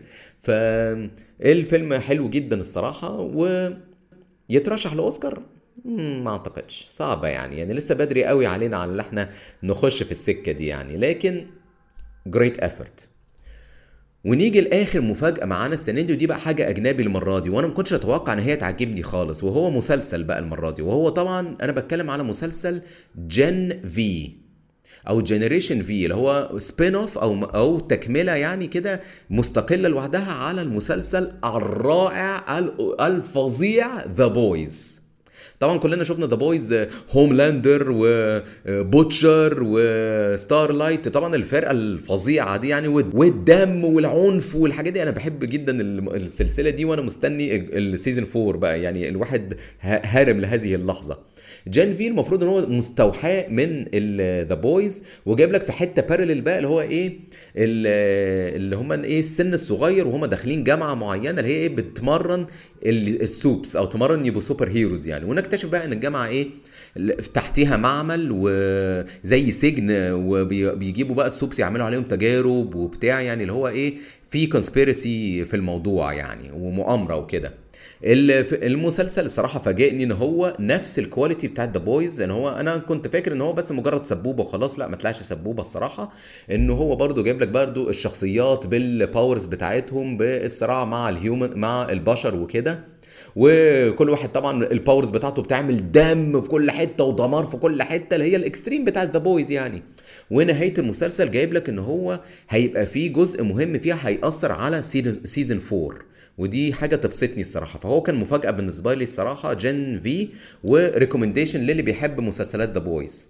فالفيلم حلو جدا الصراحه و يترشح لاوسكار مم، ما اعتقدش صعبه يعني يعني لسه بدري قوي علينا على ان احنا نخش في السكه دي يعني لكن جريت افورت ونيجي لاخر مفاجاه معانا السنه دي ودي بقى حاجه اجنبي المره دي وانا ما كنتش اتوقع ان هي تعجبني خالص وهو مسلسل بقى المره دي وهو طبعا انا بتكلم على مسلسل جن في او جنريشن في اللي هو سبين اوف او او تكمله يعني كده مستقله لوحدها على المسلسل الرائع ال- الفظيع ذا بويز طبعا كلنا شفنا ذا بويز هوملاندر وبوتشر وستار لايت طبعا الفرقه الفظيعه دي يعني والد- والدم والعنف والحاجات دي انا بحب جدا الم- السلسله دي وانا مستني السيزون 4 بقى يعني الواحد ه- هارم لهذه اللحظه جان في المفروض ان هو مستوحاه من ذا بويز وجايب لك في حته بارلل بقى اللي هو ايه ال- اللي هم ايه السن الصغير وهم داخلين جامعه معينه اللي هي ايه بتمرن ال- السوبس او تمرن يبقوا سوبر هيروز يعني ونكتشف بقى ان الجامعه ايه ال- تحتيها معمل وزي سجن وبيجيبوا بقى السوبس يعملوا عليهم تجارب وبتاع يعني اللي هو ايه في كونسبيرسي في الموضوع يعني ومؤامره وكده الف- المسلسل الصراحه فاجئني ان هو نفس الكواليتي بتاعت ذا بويز ان هو انا كنت فاكر ان هو بس مجرد سبوبه وخلاص لا ما طلعش سبوبه الصراحه ان هو برضو جايب لك برضو الشخصيات بالباورز بتاعتهم بالصراع مع الهيومن مع البشر وكده وكل واحد طبعا الباورز بتاعته بتعمل دم في كل حته ودمار في كل حته اللي هي الاكستريم بتاعت ذا بويز يعني ونهايه المسلسل جايب لك ان هو هيبقى فيه جزء مهم فيها هيأثر على سيزون 4 ودي حاجه تبسطني الصراحه فهو كان مفاجاه بالنسبه لي الصراحه جن في وريكومنديشن للي بيحب مسلسلات ذا بويز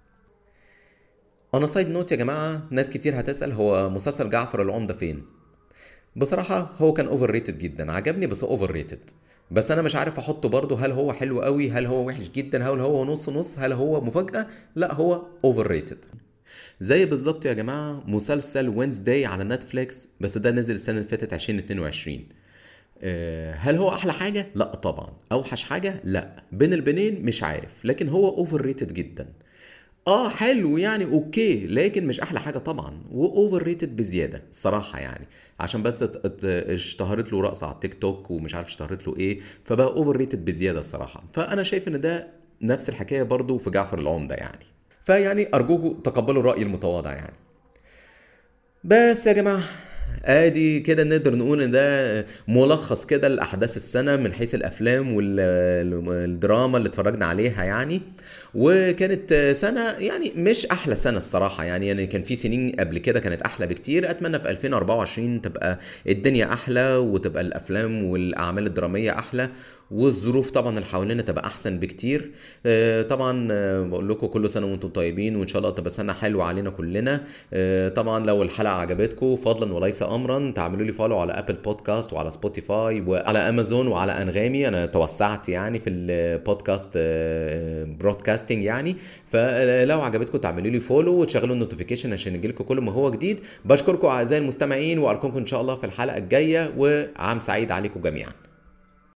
انا سايد نوت يا جماعه ناس كتير هتسال هو مسلسل جعفر العمده فين بصراحه هو كان اوفر ريتد جدا عجبني بس اوفر ريتد بس انا مش عارف احطه برضه هل هو حلو قوي هل هو وحش جدا هل هو نص نص هل هو مفاجاه لا هو اوفر ريتد زي بالظبط يا جماعه مسلسل وينزداي على نتفليكس بس ده نزل السنه اللي فاتت 2022 آه، هل هو احلى حاجه لا طبعا اوحش حاجه لا بين البنين مش عارف لكن هو اوفر ريتد جدا اه حلو يعني اوكي لكن مش احلى حاجه طبعا واوفر ريتد بزياده الصراحه يعني عشان بس ات- ات- اشتهرت له رقصه على التيك توك ومش عارف اشتهرت له ايه فبقى اوفر ريتد بزياده الصراحه فانا شايف ان ده نفس الحكايه برضو في جعفر العمده يعني فيعني ارجوكم تقبلوا الراي المتواضع يعني بس يا جماعه ادي كده نقدر نقول ان ده ملخص كده لاحداث السنه من حيث الافلام والدراما اللي اتفرجنا عليها يعني وكانت سنه يعني مش احلى سنه الصراحه يعني يعني كان في سنين قبل كده كانت احلى بكتير اتمنى في 2024 تبقى الدنيا احلى وتبقى الافلام والاعمال الدراميه احلى والظروف طبعا اللي حوالينا تبقى احسن بكتير آه، طبعا آه، بقول لكم كل سنه وانتم طيبين وان شاء الله تبقى سنه حلوه علينا كلنا آه، طبعا لو الحلقه عجبتكم فضلا وليس امرا تعملوا لي فولو على ابل بودكاست وعلى سبوتيفاي وعلى امازون وعلى انغامي انا توسعت يعني في البودكاست برودكاستنج يعني فلو عجبتكم تعملوا لي فولو وتشغلوا النوتيفيكيشن عشان يجيلكم كل ما هو جديد بشكركم اعزائي المستمعين وارقامكم ان شاء الله في الحلقه الجايه وعام سعيد عليكم جميعا